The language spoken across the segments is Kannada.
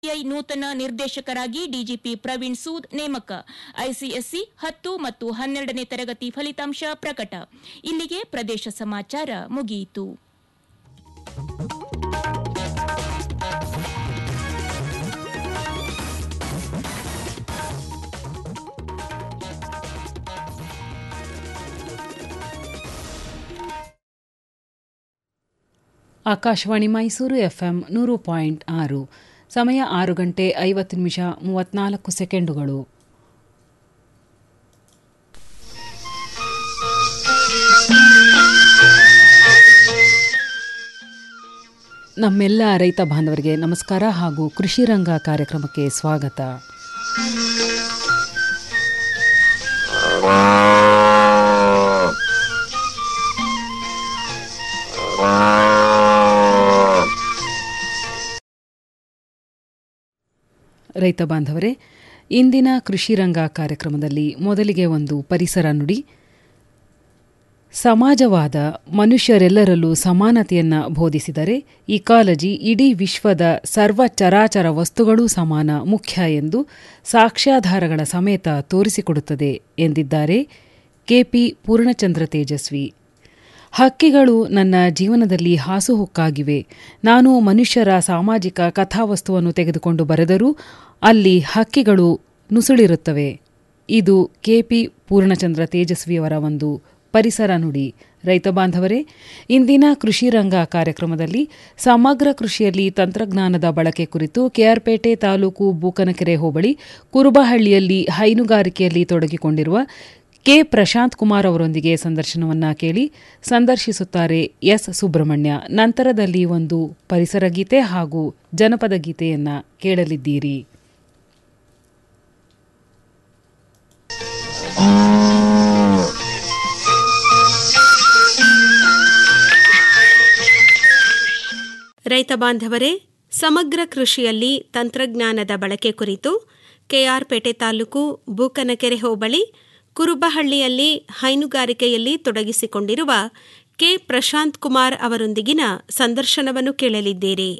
ಸಿಐ ನೂತನ ನಿರ್ದೇಶಕರಾಗಿ ಡಿಜಿಪಿ ಪ್ರವೀಣ್ ಸೂದ್ ನೇಮಕ ಐಸಿಎಸ್ಸಿ ಹತ್ತು ಮತ್ತು ಹನ್ನೆರಡನೇ ತರಗತಿ ಫಲಿತಾಂಶ ಪ್ರಕಟ ಇಲ್ಲಿಗೆ ಪ್ರದೇಶ ಸಮಾಚಾರ ಮುಗಿಯಿತು ಆಕಾಶವಾಣಿ ಮೈಸೂರು ಎಫ್ಎಂ ನೂರು ಪಾಯಿಂಟ್ ಆರು ಸಮಯ ಆರು ಗಂಟೆ ಐವತ್ತು ನಿಮಿಷ ಮೂವತ್ನಾಲ್ಕು ಸೆಕೆಂಡುಗಳು ನಮ್ಮೆಲ್ಲ ರೈತ ಬಾಂಧವರಿಗೆ ನಮಸ್ಕಾರ ಹಾಗೂ ಕೃಷಿ ರಂಗ ಕಾರ್ಯಕ್ರಮಕ್ಕೆ ಸ್ವಾಗತ ರೈತ ಬಾಂಧವರೇ ಇಂದಿನ ಕೃಷಿ ರಂಗ ಕಾರ್ಯಕ್ರಮದಲ್ಲಿ ಮೊದಲಿಗೆ ಒಂದು ಪರಿಸರ ನುಡಿ ಸಮಾಜವಾದ ಮನುಷ್ಯರೆಲ್ಲರಲ್ಲೂ ಸಮಾನತೆಯನ್ನ ಬೋಧಿಸಿದರೆ ಇಕಾಲಜಿ ಇಡೀ ವಿಶ್ವದ ಸರ್ವ ಚರಾಚರ ವಸ್ತುಗಳೂ ಸಮಾನ ಮುಖ್ಯ ಎಂದು ಸಾಕ್ಷ್ಯಾಧಾರಗಳ ಸಮೇತ ತೋರಿಸಿಕೊಡುತ್ತದೆ ಎಂದಿದ್ದಾರೆ ಕೆಪಿ ಪೂರ್ಣಚಂದ್ರ ತೇಜಸ್ವಿ ಹಕ್ಕಿಗಳು ನನ್ನ ಜೀವನದಲ್ಲಿ ಹಾಸುಹೊಕ್ಕಾಗಿವೆ ನಾನು ಮನುಷ್ಯರ ಸಾಮಾಜಿಕ ಕಥಾವಸ್ತುವನ್ನು ತೆಗೆದುಕೊಂಡು ಬರೆದರೂ ಅಲ್ಲಿ ಹಕ್ಕಿಗಳು ನುಸುಳಿರುತ್ತವೆ ಇದು ಕೆಪಿ ಪೂರ್ಣಚಂದ್ರ ತೇಜಸ್ವಿಯವರ ಒಂದು ಪರಿಸರ ನುಡಿ ರೈತ ಬಾಂಧವರೇ ಇಂದಿನ ಕೃಷಿ ರಂಗ ಕಾರ್ಯಕ್ರಮದಲ್ಲಿ ಸಮಗ್ರ ಕೃಷಿಯಲ್ಲಿ ತಂತ್ರಜ್ಞಾನದ ಬಳಕೆ ಕುರಿತು ಕೆಆರ್ಪೇಟೆ ತಾಲೂಕು ಬೂಕನಕೆರೆ ಹೋಬಳಿ ಕುರುಬಹಳ್ಳಿಯಲ್ಲಿ ಹೈನುಗಾರಿಕೆಯಲ್ಲಿ ತೊಡಗಿಕೊಂಡಿರುವ ಕೆ ಪ್ರಶಾಂತ್ ಕುಮಾರ್ ಅವರೊಂದಿಗೆ ಸಂದರ್ಶನವನ್ನ ಕೇಳಿ ಸಂದರ್ಶಿಸುತ್ತಾರೆ ಎಸ್ ಸುಬ್ರಹ್ಮಣ್ಯ ನಂತರದಲ್ಲಿ ಒಂದು ಪರಿಸರ ಗೀತೆ ಹಾಗೂ ಜನಪದ ಗೀತೆಯನ್ನ ಕೇಳಲಿದ್ದೀರಿ ರೈತ ಬಾಂಧವರೇ ಸಮಗ್ರ ಕೃಷಿಯಲ್ಲಿ ತಂತ್ರಜ್ಞಾನದ ಬಳಕೆ ಕುರಿತು ಕೆಆರ್ಪೇಟೆ ತಾಲೂಕು ಬೂಕನಕೆರೆ ಹೋಬಳಿ ಕುರುಬಹಳ್ಳಿಯಲ್ಲಿ ಹೈನುಗಾರಿಕೆಯಲ್ಲಿ ತೊಡಗಿಸಿಕೊಂಡಿರುವ ಕೆ ಪ್ರಶಾಂತ್ ಕುಮಾರ್ ಅವರೊಂದಿಗಿನ ಸಂದರ್ಶನವನ್ನು ಕೇಳಲಿದ್ದೀರಿ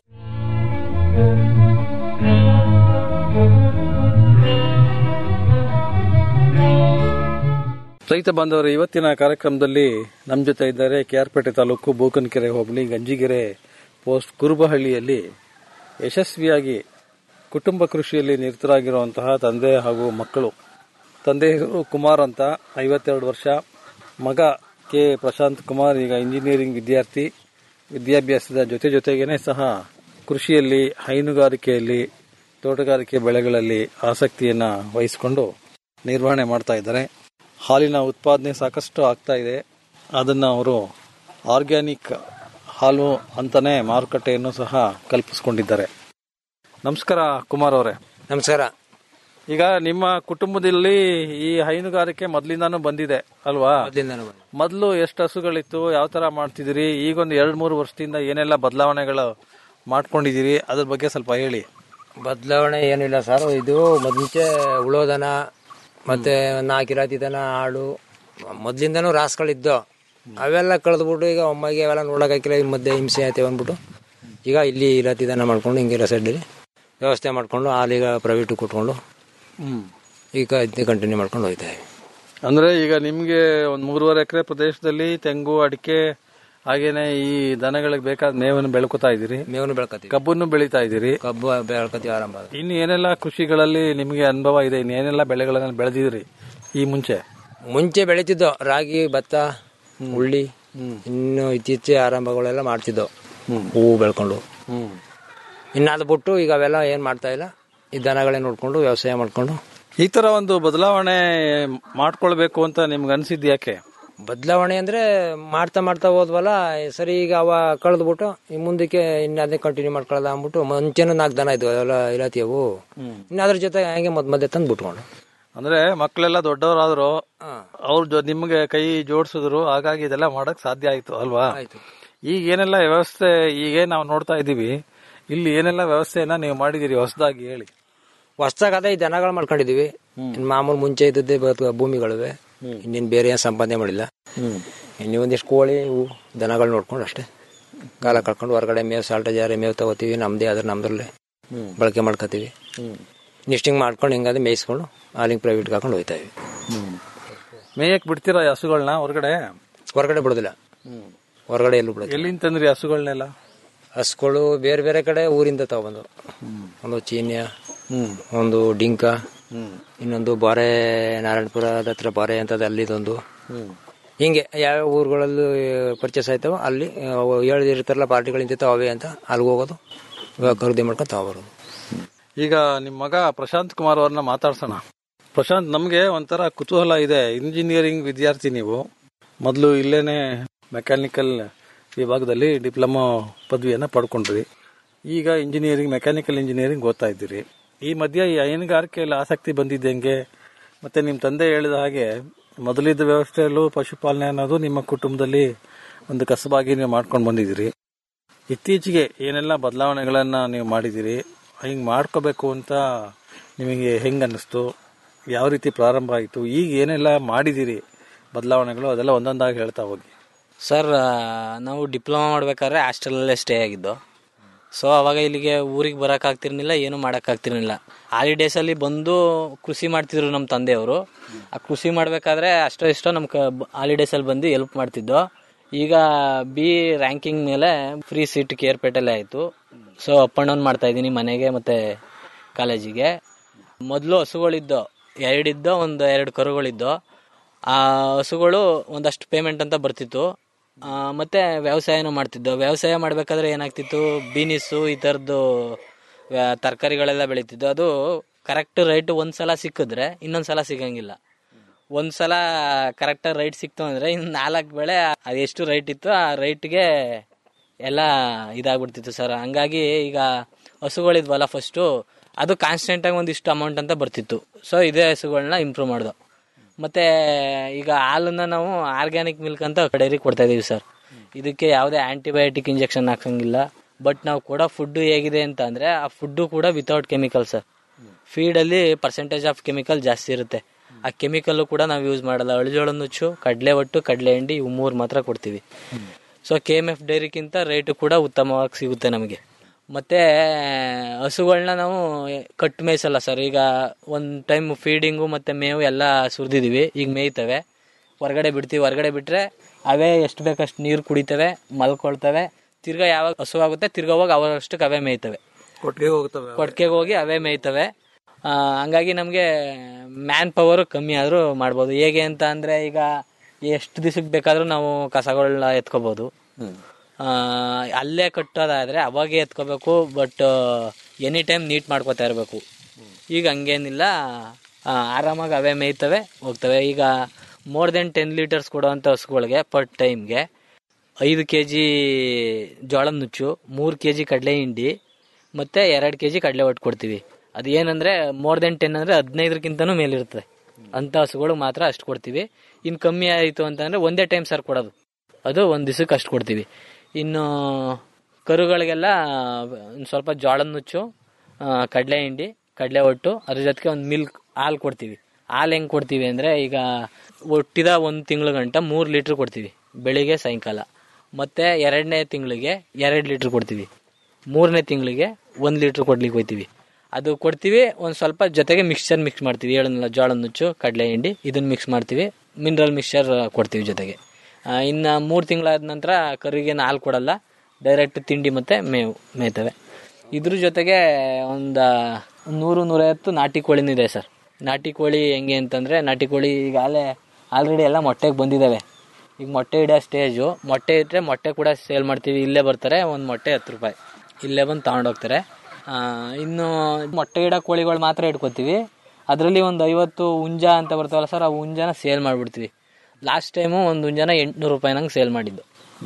ರೈತ ಬಾಂಧವರು ಇವತ್ತಿನ ಕಾರ್ಯಕ್ರಮದಲ್ಲಿ ನಮ್ಮ ಜೊತೆ ಇದ್ದಾರೆ ಕೆಆರ್ಪೇಟೆ ತಾಲೂಕು ಬೂಕನಕೆರೆ ಹೋಬಳಿ ಗಂಜಿಗೆರೆ ಪೋಸ್ಟ್ ಕುರುಬಹಳ್ಳಿಯಲ್ಲಿ ಯಶಸ್ವಿಯಾಗಿ ಕುಟುಂಬ ಕೃಷಿಯಲ್ಲಿ ನಿರತರಾಗಿರುವಂತಹ ತಂದೆ ಹಾಗೂ ಮಕ್ಕಳು ತಂದೆ ಹೆಸರು ಕುಮಾರ್ ಅಂತ ಐವತ್ತೆರಡು ವರ್ಷ ಮಗ ಕೆ ಪ್ರಶಾಂತ್ ಕುಮಾರ್ ಈಗ ಇಂಜಿನಿಯರಿಂಗ್ ವಿದ್ಯಾರ್ಥಿ ವಿದ್ಯಾಭ್ಯಾಸದ ಜೊತೆ ಜೊತೆಗೇನೆ ಸಹ ಕೃಷಿಯಲ್ಲಿ ಹೈನುಗಾರಿಕೆಯಲ್ಲಿ ತೋಟಗಾರಿಕೆ ಬೆಳೆಗಳಲ್ಲಿ ಆಸಕ್ತಿಯನ್ನ ವಹಿಸಿಕೊಂಡು ನಿರ್ವಹಣೆ ಮಾಡ್ತಾ ಇದ್ದಾರೆ ಹಾಲಿನ ಉತ್ಪಾದನೆ ಸಾಕಷ್ಟು ಆಗ್ತಾ ಇದೆ ಅದನ್ನು ಅವರು ಆರ್ಗ್ಯಾನಿಕ್ ಹಾಲು ಅಂತಾನೆ ಮಾರುಕಟ್ಟೆಯನ್ನು ಸಹ ಕಲ್ಪಿಸಿಕೊಂಡಿದ್ದಾರೆ ನಮಸ್ಕಾರ ಕುಮಾರ್ ಅವರೇ ನಮಸ್ಕಾರ ಈಗ ನಿಮ್ಮ ಕುಟುಂಬದಲ್ಲಿ ಈ ಹೈನುಗಾರಿಕೆ ಮೊದಲಿಂದಾನು ಬಂದಿದೆ ಅಲ್ವಾ ಮೊದಲಿಂದನೂ ಬಂದು ಮೊದಲು ಎಷ್ಟು ಹಸುಗಳಿತ್ತು ಯಾವ ತರ ಮಾಡ್ತಿದ್ದೀರಿ ಈಗೊಂದು ಎರಡ್ ಮೂರು ವರ್ಷದಿಂದ ಏನೆಲ್ಲ ಬದಲಾವಣೆಗಳು ಮಾಡ್ಕೊಂಡಿದ್ದೀರಿ ಅದ್ರ ಬಗ್ಗೆ ಸ್ವಲ್ಪ ಹೇಳಿ ಬದಲಾವಣೆ ಏನಿಲ್ಲ ಸರ್ ಇದು ಮುಂಚೆ ಉಳೋದನ ಮತ್ತೆ ನಾಲ್ಕಿರಾತಿ ದನ ಆಡು ಮೊದ್ಲಿಂದನೂ ರಾಸ್ಗಳಿದ್ದು ಅವೆಲ್ಲ ಕಳೆದ್ಬಿಟ್ಟು ಈಗ ಒಮ್ಮೆಗೆ ಅವೆಲ್ಲ ನೋಡೋಕ್ಕಾಗಿಲ್ಲ ಈ ಮಧ್ಯೆ ಹಿಂಸೆ ಆಯ್ತೇವೆ ಅಂದ್ಬಿಟ್ಟು ಈಗ ಇಲ್ಲಿ ಇರಾತಿ ದನ ಮಾಡ್ಕೊಂಡು ಹಿಂಗೆಲ್ಲ ಸೈಡಲ್ಲಿ ವ್ಯವಸ್ಥೆ ಮಾಡ್ಕೊಂಡು ಹಾಲೀಗ ಪ್ರೈವೇಟ್ ಕೊಟ್ಕೊಂಡು ಈಗ ಇದನ್ನೇ ಕಂಟಿನ್ಯೂ ಮಾಡ್ಕೊಂಡು ಹೋಗ್ತಾ ಇದ್ದೀವಿ ಅಂದ್ರೆ ಈಗ ನಿಮ್ಗೆ ಒಂದ್ ಮೂರುವರೆ ಎಕರೆ ಪ್ರದೇಶದಲ್ಲಿ ತೆಂಗು ಅಡಿಕೆ ಹಾಗೇನೆ ಈ ದನಗಳಿಗೆ ಬೇಕಾದ ಮೇವನ್ನು ಬೆಳ್ಕೊತಾ ಇದ್ದೀರಿ ಮೇವನ್ನು ಬೆಳ್ಕತ್ತೀವಿ ಕಬ್ಬನ್ನು ಬೆಳೀತಾ ಇದ್ದೀರಿ ಕಬ್ಬು ಬೆಳ್ಕತ್ತೀವಿ ಆರಂಭ ಇನ್ನು ಏನೆಲ್ಲ ಕೃಷಿಗಳಲ್ಲಿ ನಿಮಗೆ ಅನುಭವ ಇದೆ ಇನ್ನು ಏನೆಲ್ಲ ಬೆಳೆಗಳನ್ನ ಬೆಳೆದಿದ್ರಿ ಈ ಮುಂಚೆ ಮುಂಚೆ ಬೆಳೀತಿದ್ದೋ ರಾಗಿ ಭತ್ತ ಉಳ್ಳಿ ಇನ್ನು ಇತ್ತೀಚೆ ಆರಂಭಗಳೆಲ್ಲ ಮಾಡ್ತಿದ್ದೋ ಹೂವು ಬೆಳ್ಕೊಂಡು ಹ್ಮ್ ಇನ್ನು ಅದು ಬಿಟ್ಟು ಈಗ ಅವೆಲ್ಲ ಏನ್ ಮಾಡ್ತಾ ಇಲ್ಲ ಈ ದನಗಳೇ ನೋಡ್ಕೊಂಡು ವ್ಯವಸಾಯ ಮಾಡ್ಕೊಂಡು ಈ ತರ ಒಂದು ಬದಲಾವಣೆ ಮಾಡ್ಕೊಳ್ಬೇಕು ಅಂತ ನಿಮ್ಗೆ ಅನ್ಸಿದ್ ಯಾಕೆ ಬದಲಾವಣೆ ಅಂದ್ರೆ ಮಾಡ್ತಾ ಮಾಡ್ತಾ ಹೋದ್ವಲ್ಲ ಸರಿ ಈಗ ಅವ ಕಳೆದ್ಬಿಟ್ಟು ಈ ಮುಂದಕ್ಕೆ ಇನ್ನು ಅದೇ ಕಂಟಿನ್ಯೂ ಮಾಡ್ಕೊಳ್ಳೋದ ಅಂದ್ಬಿಟ್ಟು ಮುಂಚೆನೂ ನಾಲ್ಕು ದನ ಇದ್ವು ಅವೆಲ್ಲ ಇರತಿಯವು ಇನ್ನು ಅದ್ರ ಜೊತೆ ಹಂಗೆ ಮದ್ ಮಧ್ಯೆ ತಂದು ಬಿಟ್ಕೊಂಡು ಅಂದ್ರೆ ಮಕ್ಕಳೆಲ್ಲ ದೊಡ್ಡವರಾದ್ರು ಅವ್ರ ಜೊ- ನಿಮ್ಗೆ ಕೈ ಜೋಡಿಸಿದ್ರು ಹಾಗಾಗಿ ಇದೆಲ್ಲ ಮಾಡಕ್ ಸಾಧ್ಯ ಆಯ್ತು ಅಲ್ವಾ ಆಯ್ತು ಈಗ ಏನೆಲ್ಲ ವ್ಯವಸ್ಥೆ ಈಗ ನಾವು ನೋಡ್ತಾ ಇದೀವಿ ಇಲ್ಲಿ ಏನೆಲ್ಲ ವ್ಯವಸ್ಥೆಯನ್ನ ನೀವು ಮಾಡಿದಿರಿ ಹೊಸದಾಗಿ ಹೇಳಿ ಹೊಸ್ದಾಗ್ ಅದೇ ಈ ದನಗಳು ಮಾಡ್ಕೊಂಡಿದೀವಿ ಇನ್ ಮಾಮೂಲು ಮುಂಚೆ ಇದ್ದದ್ದೇ ಬ- ಭೂಮಿಗಳಿವೆ ಇನ್ನೇನ್ ಬೇರೆ ಏನ್ ಸಂಪಾದನೆ ಮಾಡಿಲ್ಲ ಇನ್ನು ಒಂದಿಷ್ಟು ಕೋಳಿ ಇವು ದನಗಳು ನೋಡ್ಕೊಂಡು ಅಷ್ಟೇ ಕಾಲ ಕಳ್ಕೊಂಡು ಹೊರಗಡೆ ಮೇವು ಸಾಲ್ಟ ಜಾರಿ ಮೇವು ತಗೋತೀವಿ ನಮ್ದೇ ಆದ್ರೆ ನಮ್ದ್ರಲ್ಲೇ ಬಳಕೆ ಮಾಡ್ಕೋತೀವಿ ನಿಷ್ಟಿಂಗ್ ಮಾಡ್ಕೊಂಡು ಹಿಂಗಾದ್ರೆ ಮೇಯಿಸ್ಕೊಂಡು ಹಾಲಿಂಗ್ ಪ್ರೈವೇಟ್ಗೆ ಹಾಕೊಂಡು ಹೋಯ್ತಾ ಇವಿ ಮೇಯಕ್ ಬಿಡ್ತೀರಾ ಈ ಹಸುಗಳನ್ನ ಹೊರಗಡೆ ಹೊರಗಡೆ ಬಿಡೋದಿಲ್ಲ ಹೊರಗಡೆ ಎಲ್ಲೂ ಬಿಡೋದು ಎಲ್ಲಿಂದ ತಂದ್ರಿ ಹಸುಗಳನ್ನೆಲ್ಲ ಹಸುಗಳು ಬೇರೆ ಬೇರೆ ಕಡೆ ಊರಿಂದ ತಗೊಂಡು ಒಂದು ಚೀನ್ಯ ಒಂದು ಡಿಂಕ ಇನ್ನೊಂದು ಬಾರೆ ನಾರಾಯಣಪುರದ ಹತ್ರ ಬಾರೆ ಅಂತದ ಅಲ್ಲಿದೊಂದು ಹಿಂಗೆ ಯಾವ ಊರುಗಳಲ್ಲಿ ಪರ್ಚೇಸ್ ಆಯ್ತಾವ ಅಲ್ಲಿ ಅವು ಹೇಳಿರ್ತಾರಲ್ಲ ಪಾರ್ಟಿಗಳು ನಿಂತಿರ್ತಾವ ಅವೇ ಅಂತ ಅಲ್ಲಿಗೆ ಹೋಗೋದು ಇವಾಗ ಖರೀದಿ ಮಾಡ್ಕೊಂಡು ತಗೊಬರೋದು ಈಗ ನಿಮ್ಮ ಮಗ ಪ್ರಶಾಂತ್ ಕುಮಾರ್ ಅವ್ರನ್ನ ಮಾತಾಡ್ಸೋಣ ಪ್ರಶಾಂತ್ ನಮಗೆ ಒಂಥರ ಕುತೂಹಲ ಇದೆ ಇಂಜಿನಿಯರಿಂಗ್ ವಿದ್ಯಾರ್ಥಿ ನೀವು ಮೊದಲು ಇಲ್ಲೇನೆ ಮೆಕ್ಯಾನಿಕಲ್ ವಿಭಾಗದಲ್ಲಿ ಡಿಪ್ಲೊಮಾ ಪದವಿಯನ್ನ ಪಡ್ಕೊಂಡ್ರಿ ಈಗ ಇಂಜಿನಿಯರಿಂಗ್ ಮೆಕ್ಯಾನಿಕಲ್ ಇಂಜಿನಿಯರಿಂಗ್ ಓದ್ತಾ ಇದ್ದೀರಿ ಈ ಮಧ್ಯೆ ಈ ಹೈನುಗಾರಿಕೆಯಲ್ಲಿ ಆಸಕ್ತಿ ಬಂದಿದ್ದ ಹೆಂಗೆ ಮತ್ತೆ ನಿಮ್ಮ ತಂದೆ ಹೇಳಿದ ಹಾಗೆ ಮೊದಲಿದ್ದ ವ್ಯವಸ್ಥೆಯಲ್ಲೂ ಪಶುಪಾಲನೆ ಅನ್ನೋದು ನಿಮ್ಮ ಕುಟುಂಬದಲ್ಲಿ ಒಂದು ಕಸಬಾಗಿ ನೀವು ಮಾಡ್ಕೊಂಡು ಬಂದಿದ್ದೀರಿ ಇತ್ತೀಚೆಗೆ ಏನೆಲ್ಲ ಬದಲಾವಣೆಗಳನ್ನ ನೀವು ಮಾಡಿದಿರಿ ಹಿಂಗ್ ಮಾಡ್ಕೋಬೇಕು ಅಂತ ನಿಮಗೆ ಹೆಂಗ್ ಅನ್ನಿಸ್ತು ಯಾವ ರೀತಿ ಪ್ರಾರಂಭ ಆಯಿತು ಈಗ ಏನೆಲ್ಲ ಮಾಡಿದಿರಿ ಬದಲಾವಣೆಗಳು ಅದೆಲ್ಲ ಒಂದೊಂದಾಗಿ ಹೇಳ್ತಾ ಹೋಗಿ ಸರ್ ಆ, ನಾವು ಡಿಪ್ಲೊಮಾ ಮಾಡ್ಬೇಕಾದ್ರೆ ಹಾಸ್ಟೆಲಲ್ಲೇ ಸ್ಟೇ ಆಗಿದ್ದು ಸೊ ಅವಾಗ ಇಲ್ಲಿಗೆ ಊರಿಗೆ ಬರೋಕ್ಕಾಗ್ತಿರ್ಲಿಲ್ಲ ಏನು ಮಾಡೋಕ್ಕಾಗ್ತಿರ್ಲಿಲ್ಲ ಹಾಲಿಡೇಸಲ್ಲಿ ಬಂದು ಕೃಷಿ ಮಾಡ್ತಿದ್ರು ನಮ್ಮ ತಂದೆಯವರು ಆ ಕೃಷಿ ಮಾಡಬೇಕಾದ್ರೆ ಅಷ್ಟೋ ಇಷ್ಟೋ ನಮ್ಮ ಕ ಹಾಲಿಡೇಸಲ್ಲಿ ಬಂದು ಹೆಲ್ಪ್ ಮಾಡ್ತಿದ್ದೋ ಈಗ ಬಿ ರ್ಯಾಂಕಿಂಗ್ ಮೇಲೆ ಫ್ರೀ ಸೀಟ್ ಕೇರ್ಪೇಟೆಲ್ಲೇ ಆಯಿತು ಸೊ ಅಪ್ ಆ್ಯಂಡ್ ಡೌನ್ ಮಾಡ್ತಾ ಇದ್ದೀನಿ ಮನೆಗೆ ಮತ್ತು ಕಾಲೇಜಿಗೆ ಮೊದಲು ಹಸುಗಳಿದ್ದು ಎರಡಿದ್ದೋ ಒಂದು ಎರಡು ಕರುಗಳಿದ್ದೋ ಆ ಹಸುಗಳು ಒಂದಷ್ಟು ಪೇಮೆಂಟ್ ಅಂತ ಬರ್ತಿತ್ತು ಆ, ಮತ್ತೆ ವ್ಯವಸಾಯನೂ ಮಾಡ್ತಿದ್ದೋ ವ್ಯವಸಾಯ ಮಾಡಬೇಕಾದ್ರೆ ಏನಾಗ್ತಿತ್ತು ಬೀನಿಸು ಈ ಥರದ್ದು ತರಕಾರಿಗಳೆಲ್ಲ ಬೆಳೀತಿದ್ದು ಅದು ಕರೆಕ್ಟ್ ರೈಟ್ ಒಂದ್ಸಲ ಸಿಕ್ಕಿದ್ರೆ ಇನ್ನೊಂದ್ಸಲ ಸಿಗಂಗಿಲ್ಲ ಒಂದ್ಸಲ ಕರೆಕ್ಟಾಗಿ ರೈಟ್ ಸಿಕ್ತು ಅಂದ್ರೆ ಇನ್ನು ನಾಲ್ಕು ಬೆಳೆ ಅದು ಎಷ್ಟು ರೈಟ್ ಇತ್ತು ಆ ರೈಟ್ಗೆ ಎಲ್ಲ ಇದಾಗ್ಬಿಡ್ತಿತ್ತು ಸರ್ ಹಂಗಾಗಿ ಈಗ ಹಸುಗಳಿದ್ವಲ್ಲ ಫಸ್ಟು ಅದು ಕಾನ್ಸ್ಟೆಂಟಾಗಿ ಒಂದಿಷ್ಟು ಅಮೌಂಟ್ ಅಂತ ಬರ್ತಿತ್ತು ಸೊ ಇದೇ ಹಸುಗಳನ್ನ ಇಂಪ್ರೂವ್ ಮಾಡ್ದು ಮತ್ತೆ ಈಗ ಹಾಲನ್ನ ನಾವು ಆರ್ಗ್ಯಾನಿಕ್ ಮಿಲ್ಕ್ ಅಂತ ಡೈರಿ ಕೊಡ್ತಾ ಇದೀವಿ ಸರ್ ಇದಕ್ಕೆ ಯಾವುದೇ ಆಂಟಿಬಯೋಟಿಕ್ ಇಂಜೆಕ್ಷನ್ ಹಾಕಂಗಿಲ್ಲ ಬಟ್ ನಾವು ಕೊಡೋ ಫುಡ್ ಹೇಗಿದೆ ಅಂತ ಅಂದ್ರೆ ಆ ಫುಡ್ಡು ಕೂಡ ವಿತೌಟ್ ಕೆಮಿಕಲ್ ಸರ್ ಫೀಡಲ್ಲಿ ಪರ್ಸೆಂಟೇಜ್ ಆಫ್ ಕೆಮಿಕಲ್ ಜಾಸ್ತಿ ಇರುತ್ತೆ ಆ ಕೆಮಿಕಲ್ಲು ಕೂಡ ನಾವು ಯೂಸ್ ಮಾಡಲ್ಲ ಅಳಿಜೋಳ ನುಚ್ಚು ಕಡಲೆ ಒಟ್ಟು ಕಡಲೆ ಹಿಂಡಿ ಇವು ಮೂರು ಮಾತ್ರ ಕೊಡ್ತೀವಿ ಸೊ ಕೆ ಎಮ್ ಎಫ್ ಡೈರಿಗಿಂತ ರೇಟು ಕೂಡ ಉತ್ತಮವಾಗಿ ಸಿಗುತ್ತೆ ನಮಗೆ ಮತ್ತೆ ಹಸುಗಳನ್ನ ನಾವು ಕಟ್ ಮೇಯಿಸಲ್ಲ ಸರ್ ಈಗ ಒಂದು ಟೈಮ್ ಫೀಡಿಂಗು ಮತ್ತೆ ಮೇವು ಎಲ್ಲ ಸುರಿದಿದ್ದೀವಿ ಈಗ ಮೇಯ್ತವೆ ಹೊರಗಡೆ ಬಿಡ್ತೀವಿ ಹೊರಗಡೆ ಬಿಟ್ರೆ ಅವೇ ಎಷ್ಟು ಬೇಕಷ್ಟು ನೀರು ಕುಡಿತವೆ ಮಲ್ಕೊಳ್ತವೆ ತಿರ್ಗಾ ಯಾವಾಗ ಹಸು ಆಗುತ್ತೆ ತಿರ್ಗಾ ಹೋಗಿ ಅವರಷ್ಟಕ್ಕೆ ಅವೇ ಮೇಯ್ತವೆ ಕೊಟ್ಟಿಗೆ ಹೋಗ್ತವೆ ಕೊಟ್ಟಿಗೆಗೆ ಹೋಗಿ ಅವೇ ಮೇಯ್ತವೆ ಆ, ಹಂಗಾಗಿ ನಮಗೆ ಮ್ಯಾನ್ ಪವರ್ ಕಮ್ಮಿ ಆದರೂ ಮಾಡ್ಬೋದು ಹೇಗೆ ಅಂತ ಅಂದರೆ ಈಗ ಎಷ್ಟು ದಿವಸಕ್ಕೆ ಬೇಕಾದರೂ ನಾವು ಕಸಗಳನ್ನ ಎತ್ಕೋಬೋದು ಆ, ಅಲ್ಲೇ ಕಟ್ಟೋದಾದರೆ ಅವಾಗೇ ಎತ್ಕೋಬೇಕು ಬಟ್ ಎನಿ ಟೈಮ್ ನೀಟ್ ಮಾಡ್ಕೋತಾ ಇರಬೇಕು ಈಗ ಹಂಗೇನಿಲ್ಲ ಆ, ಆರಾಮಾಗಿ ಅವೇ ಮೇಯ್ತವೆ ಹೋಗ್ತವೆ ಈಗ ಮೋರ್ ದೆನ್ ಟೆನ್ ಲೀಟರ್ಸ್ ಕೊಡುವಂಥ ಹಸುಗಳಿಗೆ ಪರ್ ಟೈಮ್ಗೆ ಐದು ಕೆ ಜಿ ಜೋಳದ ನುಚ್ಚು ಮೂರು ಕೆ ಜಿ ಕಡಲೆ ಹಿಂಡಿ ಮತ್ತು ಎರಡು ಕೆ ಜಿ ಕಡಲೆ ಒಟ್ಟು ಕೊಡ್ತೀವಿ ಅದು ಏನಂದರೆ ಮೋರ್ ದೆನ್ ಟೆನ್ ಅಂದರೆ ಹದಿನೈದಕ್ಕಿಂತನೂ ಮೇಲಿರ್ತದೆ ಅಂಥ ಹಸುಗಳು ಮಾತ್ರ ಅಷ್ಟು ಕೊಡ್ತೀವಿ ಇನ್ನು ಕಮ್ಮಿ ಆಯಿತು ಅಂತಂದರೆ ಒಂದೇ ಟೈಮ್ ಸರ್ ಕೊಡೋದು ಅದು ಒಂದು ದಿವಸಕ್ಕೆ ಅಷ್ಟು ಕೊಡ್ತೀವಿ ಇನ್ನು ಕರುಗಳಿಗೆಲ್ಲ ಒಂದು ಸ್ವಲ್ಪ ಜೋಳದ ನುಚ್ಚು ಆ, ಕಡಲೆ ಹಿಂಡಿ ಕಡಲೆ ಒಟ್ಟು ಅದ್ರ ಜೊತೆಗೆ ಒಂದು ಮಿಲ್ಕ್ ಹಾಲು ಕೊಡ್ತೀವಿ ಹಾಲು ಹೆಂಗೆ ಕೊಡ್ತೀವಿ ಅಂದರೆ ಈಗ ಒಟ್ಟಿದ ಒಂದು ತಿಂಗಳ ಗಂಟ ಮೂರು ಲೀಟ್ರ್ ಕೊಡ್ತೀವಿ ಬೆಳಿಗ್ಗೆ ಸಾಯಂಕಾಲ ಮತ್ತು ಎರಡನೇ ತಿಂಗಳಿಗೆ ಎರಡು ಲೀಟ್ರ್ ಕೊಡ್ತೀವಿ ಮೂರನೇ ತಿಂಗಳಿಗೆ ಒಂದು ಲೀಟ್ರ್ ಕೊಡ್ಲಿಕ್ಕೆ ಹೋಗ್ತೀವಿ ಅದು ಕೊಡ್ತೀವಿ ಒಂದು ಸ್ವಲ್ಪ ಜೊತೆಗೆ ಮಿಕ್ಸ್ಚರ್ ಮಿಕ್ಸ್ ಮಾಡ್ತೀವಿ ಹೇಳಲ್ಲ ಜೋಳದ ನುಚ್ಚು ಕಡಲೆ ಹಿಂಡಿ ಇದನ್ನು ಮಿಕ್ಸ್ ಮಾಡ್ತೀವಿ ಮಿನರಲ್ ಮಿಕ್ಸ್ಚರ್ ಕೊಡ್ತೀವಿ ಜೊತೆಗೆ ಆ, ಇನ್ನು ಮೂರು ತಿಂಗಳಾದ ನಂತರ ಕರಿಗೆ ಹಾಲು ಕೊಡಲ್ಲ ಡೈರೆಕ್ಟ್ ತಿಂಡಿ ಮತ್ತು ಮೇವು ಮೇಯ್ತವೆ ಇದ್ರ ಜೊತೆಗೆ ಒಂದು ನೂರು ನೂರೈವತ್ತು ನಾಟಿ ಕೋಳಿನೂ ಇದೆ ಸರ್ ನಾಟಿ ಕೋಳಿ ಹೆಂಗೆ ಅಂತಂದರೆ ನಾಟಿ ಕೋಳಿ ಈಗಾಗಲೇ ಆಲ್ರೆಡಿ ಎಲ್ಲ ಮೊಟ್ಟೆಗೆ ಬಂದಿದ್ದಾವೆ ಈಗ ಮೊಟ್ಟೆ ಇಡೋ ಸ್ಟೇಜು ಮೊಟ್ಟೆ ಇಟ್ಟರೆ ಮೊಟ್ಟೆ ಕೂಡ ಸೇಲ್ ಮಾಡ್ತೀವಿ ಇಲ್ಲೇ ಬರ್ತಾರೆ ಒಂದು ಮೊಟ್ಟೆ ಹತ್ತು ರೂಪಾಯಿ ಇಲ್ಲೇ ಬಂದು ತಗೊಂಡೋಗ್ತಾರೆ ಆ, ಇನ್ನು ಮೊಟ್ಟೆ ಇಡೋ ಕೋಳಿಗಳು ಮಾತ್ರ ಇಟ್ಕೋತೀವಿ ಅದರಲ್ಲಿ ಒಂದು ಐವತ್ತು ಹುಂಜ ಅಂತ ಬರ್ತಾವಲ್ಲ ಸರ್ ಆ ಹುಂಜನ ಸೇಲ್ ಮಾಡಿಬಿಡ್ತೀವಿ ಲಾಸ್ಟ್ ಟೈಮು ಒಂದು ಹುಂಜನ ಎಂಟುನೂರು ರೂಪಾಯಿನಂಗೆ ಸೇಲ್ ಮಾಡಿದ್ದು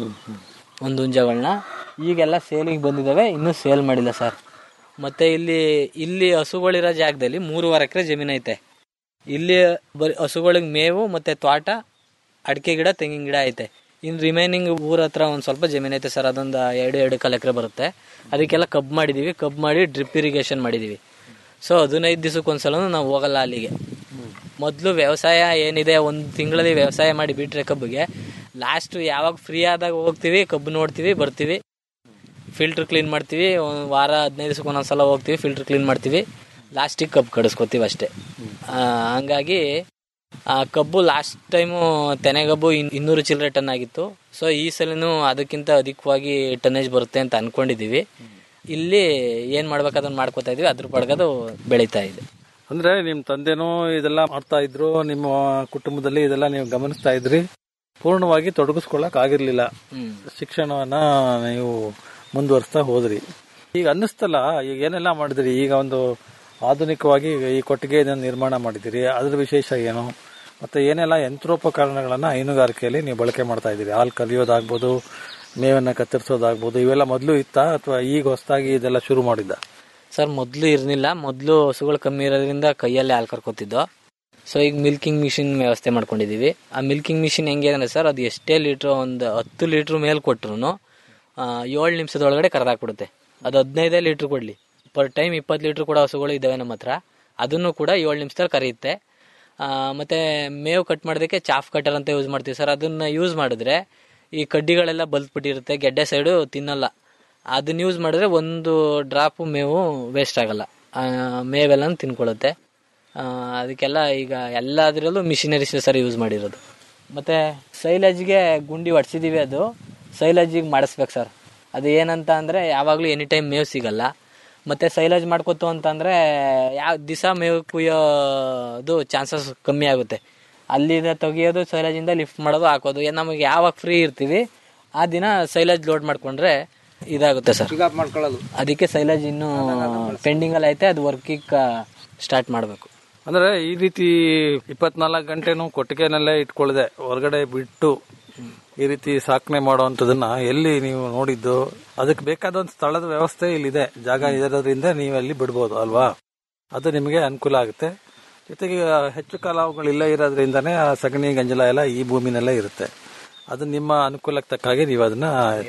ಒಂದು ಹುಂಜಗಳನ್ನ ಈಗೆಲ್ಲ ಸೇಲಿಗೆ ಬಂದಿದ್ದಾವೆ ಇನ್ನೂ ಸೇಲ್ ಮಾಡಿಲ್ಲ ಸರ್ ಮತ್ತು ಇಲ್ಲಿ ಇಲ್ಲಿ ಹಸುಗಳಿರೋ ಜಾಗದಲ್ಲಿ ಮೂರುವರೆ ಎಕರೆ ಜಮೀನು ಐತೆ ಇಲ್ಲಿ ಬರೀ ಹಸುಗಳಿಗೆ ಮೇವು ಮತ್ತು ತೋಟ ಅಡಿಕೆ ಗಿಡ ತೆಂಗಿನ ಗಿಡ ಐತೆ ಇನ್ನು ರಿಮೈನಿಂಗ್ ಊರ ಹತ್ರ ಒಂದು ಸ್ವಲ್ಪ ಜಮೀನು ಐತೆ ಸರ್ ಅದೊಂದು ಎರಡು ಎರಡು ಕಾಲು ಎಕರೆ ಬರುತ್ತೆ ಅದಕ್ಕೆಲ್ಲ ಕಬ್ಬು ಮಾಡಿದ್ದೀವಿ ಕಬ್ಬು ಮಾಡಿ ಡ್ರಿಪ್ ಇರಿಗೇಷನ್ ಮಾಡಿದ್ದೀವಿ ಸೊ ಹದಿನೈದು ದಿವಸಕ್ಕೆ ಒಂದ್ಸಲನೂ ನಾವು ಹೋಗಲ್ಲ ಅಲ್ಲಿಗೆ ಮೊದಲು ವ್ಯವಸಾಯ ಏನಿದೆ ಒಂದು ತಿಂಗಳಲ್ಲಿ ವ್ಯವಸಾಯ ಮಾಡಿ ಬಿಟ್ರೆ ಕಬ್ಬಿಗೆ ಲಾಸ್ಟು ಯಾವಾಗ ಫ್ರೀ ಆದಾಗ ಹೋಗ್ತೀವಿ ಕಬ್ಬು ನೋಡ್ತೀವಿ ಬರ್ತೀವಿ ಫಿಲ್ಟರ್ ಕ್ಲೀನ್ ಮಾಡ್ತೀವಿ ಒಂದು ವಾರ ಹದಿನೈದು ದಿವಸಕ್ಕೆ ಒಂದೊಂದ್ಸಲ ಹೋಗ್ತೀವಿ ಫಿಲ್ಟರ್ ಕ್ಲೀನ್ ಮಾಡ್ತೀವಿ ಲಾಸ್ಟಿಗೆ ಕಬ್ಬು ಕಡಿಸ್ಕೊತೀವಿ ಅಷ್ಟೇ ಆ, ಹಂಗಾಗಿ ಆ ಕಬ್ಬು ಲಾಸ್ಟ್ ಟೈಮು ತೆನೆಗಬ್ಬು ಇನ್- ಇನ್ನೂರು ಚಿಲ್ಲರೆ ಟನ್ ಆಗಿತ್ತು ಸೊ ಈ ಸಲನೂ ಅದಕ್ಕಿಂತ ಅಧಿಕವಾಗಿ ಟನ್ನೇಜ್ ಬರುತ್ತೆ ಅಂತ ಅನ್ಕೊಂಡಿದೀವಿ ಇಲ್ಲಿ ಏನ್ ಮಾಡ್ಬೇಕು ಅದನ್ನ ಮಾಡ್ಕೋತಾ ಇದೀವಿ ಅದ್ರ ಪಡ್ಗದು ಬೆಳೀತಾ ಇದೆ ಅಂದ್ರೆ ನಿಮ್ ತಂದೆನೂ ಇದೆಲ್ಲ ಮಾಡ್ತಾ ಇದ್ರು ನಿಮ್ಮ ಕುಟುಂಬದಲ್ಲಿ ಇದೆಲ್ಲ ನೀವು ಗಮನಿಸ್ತಾ ಇದ್ರಿ ಪೂರ್ಣವಾಗಿ ತೊಡಗಿಸ್ಕೊಳಕ್ ಆಗಿರ್ಲಿಲ್ಲ ಶಿಕ್ಷಣವನ್ನ ನೀವು ಮುಂದುವರಿಸ್ತಾ ಹೋದ್ರಿ ಈಗ ಅನ್ನಿಸ್ತಲ್ಲ ಈಗ ಏನೆಲ್ಲ ಮಾಡಿದ್ರಿ ಈಗ ಒಂದು ಆಧುನಿಕವಾಗಿ ಈ ಕೊಟ್ಟಿಗೆ ನಿರ್ಮಾಣ ಮಾಡಿದಿರಿ ಅದ್ರ ವಿಶೇಷ ಏನು ಮತ್ತೆ ಏನೆಲ್ಲ ಯಂತ್ರೋಪಕರಣಗಳನ್ನ ಹೈನುಗಾರಿಕೆಯಲ್ಲಿ ನೀವು ಬಳಕೆ ಮಾಡ್ತಾ ಇದ್ದೀರಿ ಹಾಲು ಕಲಿಯೋದಾಗ್ಬೋದು ಮೇವನ್ನ ಕತ್ತರಿಸೋದಾಗ್ಬೋದು ಇವೆಲ್ಲ ಮೊದಲು ಇತ್ತಾ ಅಥವಾ ಈಗ ಹೊಸದಾಗಿ ಇದೆಲ್ಲ ಶುರು ಮಾಡಿದ್ದ ಸರ್ ಮೊದಲು ಇರ್ಲಿಲ್ಲ ಮೊದಲು ಹಸುಗಳು ಕಮ್ಮಿ ಇರೋದ್ರಿಂದ ಕೈಯಲ್ಲೇ ಹಾಲು ಕರ್ಕೊತಿದ್ದೋ ಸೊ ಈಗ ಮಿಲ್ಕಿಂಗ್ ಮಿಷಿನ್ ವ್ಯವಸ್ಥೆ ಮಾಡ್ಕೊಂಡಿದೀವಿ ಆ ಮಿಲ್ಕಿಂಗ್ ಮಿಷಿನ್ ಹೆಂಗೆ ಅಂದ್ರೆ ಸರ್ ಅದು ಎಷ್ಟೇ ಲೀಟ್ರ್ ಒಂದು ಹತ್ತು ಲೀಟ್ರ್ ಮೇಲೆ ಕೊಟ್ರು ಏಳು ನಿಮಿಷದೊಳಗಡೆ ಕರೆದಾಕ್ಬಿಡುತ್ತೆ ಅದು ಹದಿನೈದೇ ಲೀಟ್ರ್ ಕೊಡಲಿ ಪರ್ ಟೈಮ್ ಇಪ್ಪತ್ತು ಲೀಟ್ರ್ ಕೂಡ ಹಸುಗಳು ಇದ್ದಾವೆ ನಮ್ಮ ಹತ್ರ ಅದನ್ನು ಕೂಡ ಏಳು ನಿಮಿಷದಲ್ಲಿ ಕರೆಯುತ್ತೆ ಆ, ಮತ್ತೆ ಮೇವು ಕಟ್ ಮಾಡೋದಕ್ಕೆ ಚಾಫ್ ಕಟರ್ ಅಂತ ಯೂಸ್ ಮಾಡ್ತೀವಿ ಸರ್ ಅದನ್ನ ಯೂಸ್ ಮಾಡಿದ್ರೆ ಈ ಕಡ್ಡಿಗಳೆಲ್ಲ ಬಲ್ತ್ಬಿಟ್ಟಿರುತ್ತೆ ಗೆಡ್ಡೆ ಸೈಡು ತಿನ್ನಲ್ಲ ಅದನ್ನ ಯೂಸ್ ಮಾಡಿದ್ರೆ ಒಂದು ಡ್ರಾಪು ಮೇವು ವೇಸ್ಟ್ ಆಗಲ್ಲ ಆ, ಮೇವೆಲ್ಲ ತಿನ್ಕೊಳ್ಳುತ್ತೆ ಆ, ಅದಕ್ಕೆಲ್ಲ ಈಗ ಎಲ್ಲದರಲ್ಲೂ ಮಿಷಿನರೀಸ್ ಸರ್ ಯೂಸ್ ಮಾಡಿರೋದು ಮತ್ತೆ ಸೈಲೇಜ್ಗೆ ಗುಂಡಿ ಹೊಡ್ಸಿದೀವಿ ಅದು ಸೈಲೇಜಿಗೆ ಮಾಡಿಸ್ಬೇಕು ಸರ್ ಅದು ಏನಂತ ಅಂದರೆ ಯಾವಾಗಲೂ ಎನಿ ಟೈಮ್ ಮೇವು ಸಿಗಲ್ಲ ಮತ್ತೆ ಸೈಲೇಜ್ ಮಾಡ್ಕೊತು ಅಂತಂದರೆ ಯಾವ ದಿವಸ ಮೇವು ಕುಯ್ಯೋದು ಚಾನ್ಸಸ್ ಕಮ್ಮಿ ಆಗುತ್ತೆ ಅಲ್ಲಿಂದ ತೆಗಿಯೋದು ಸೈಲೇಜಿಂದ ಲಿಫ್ಟ್ ಮಾಡೋದು ಹಾಕೋದು ಏನ್ ನಮಗೆ ಯಾವಾಗ ಫ್ರೀ ಇರ್ತೀವಿ ಆ ದಿನ ಸೈಲೇಜ್ ಲೋಡ್ ಮಾಡ್ಕೊಂಡ್ರೆ ಇದಾಗುತ್ತೆ ಸರ್ ಪಿಕಪ್ ಮಾಡ್ಕೊಳ್ಳೋದು ಅದಕ್ಕೆ ಸೈಲೇಜ್ ಇನ್ನೂ ಪೆಂಡಿಂಗ್ ಅಲ್ಲಿ ಐತೆ ಅದು ವರ್ಕಿಗೆ ಸ್ಟಾರ್ಟ್ ಮಾಡಬೇಕು ಅಂದ್ರೆ ಈ ರೀತಿ ಇಪ್ಪತ್ನಾಲ್ಕು ಗಂಟೆನೂ ಕೊಟ್ಟಿಗೆನಲ್ಲೇ ಇಟ್ಕೊಳ್ಳದೆ ಹೊರಗಡೆ ಬಿಟ್ಟು ಈ ರೀತಿ ಸಾಕಣೆ ಮಾಡುವಂತದನ್ನ ಎಲ್ಲಿ ನೀವು ನೋಡಿದ್ದು ಅದಕ್ಕೆ ಬೇಕಾದ ಒಂದು ಸ್ಥಳದ ವ್ಯವಸ್ಥೆ ಇಲ್ಲಿದೆ ಜಾಗ ಇರೋದ್ರಿಂದ ನೀವು ಅಲ್ಲಿ ಬಿಡ್ಬೋದು ಅಲ್ವಾ ಅದು ನಿಮಗೆ ಅನುಕೂಲ ಆಗುತ್ತೆ ಜೊತೆಗೆ ಹೆಚ್ಚು ಕಾಲ ಅವುಗಳು ಇಲ್ಲೇ ಇರೋದ್ರಿಂದನೇ ಆ ಸಗಣಿ ಗಂಜಲ ಎಲ್ಲ ಈ ಭೂಮಿನಲ್ಲೇ ಇರುತ್ತೆ ಅದು ನಿಮ್ಮ ಅನುಕೂಲಕ್ಕೆ ತಕ್ಕ ಹಾಗೆ ನೀವು ಅದನ್ನ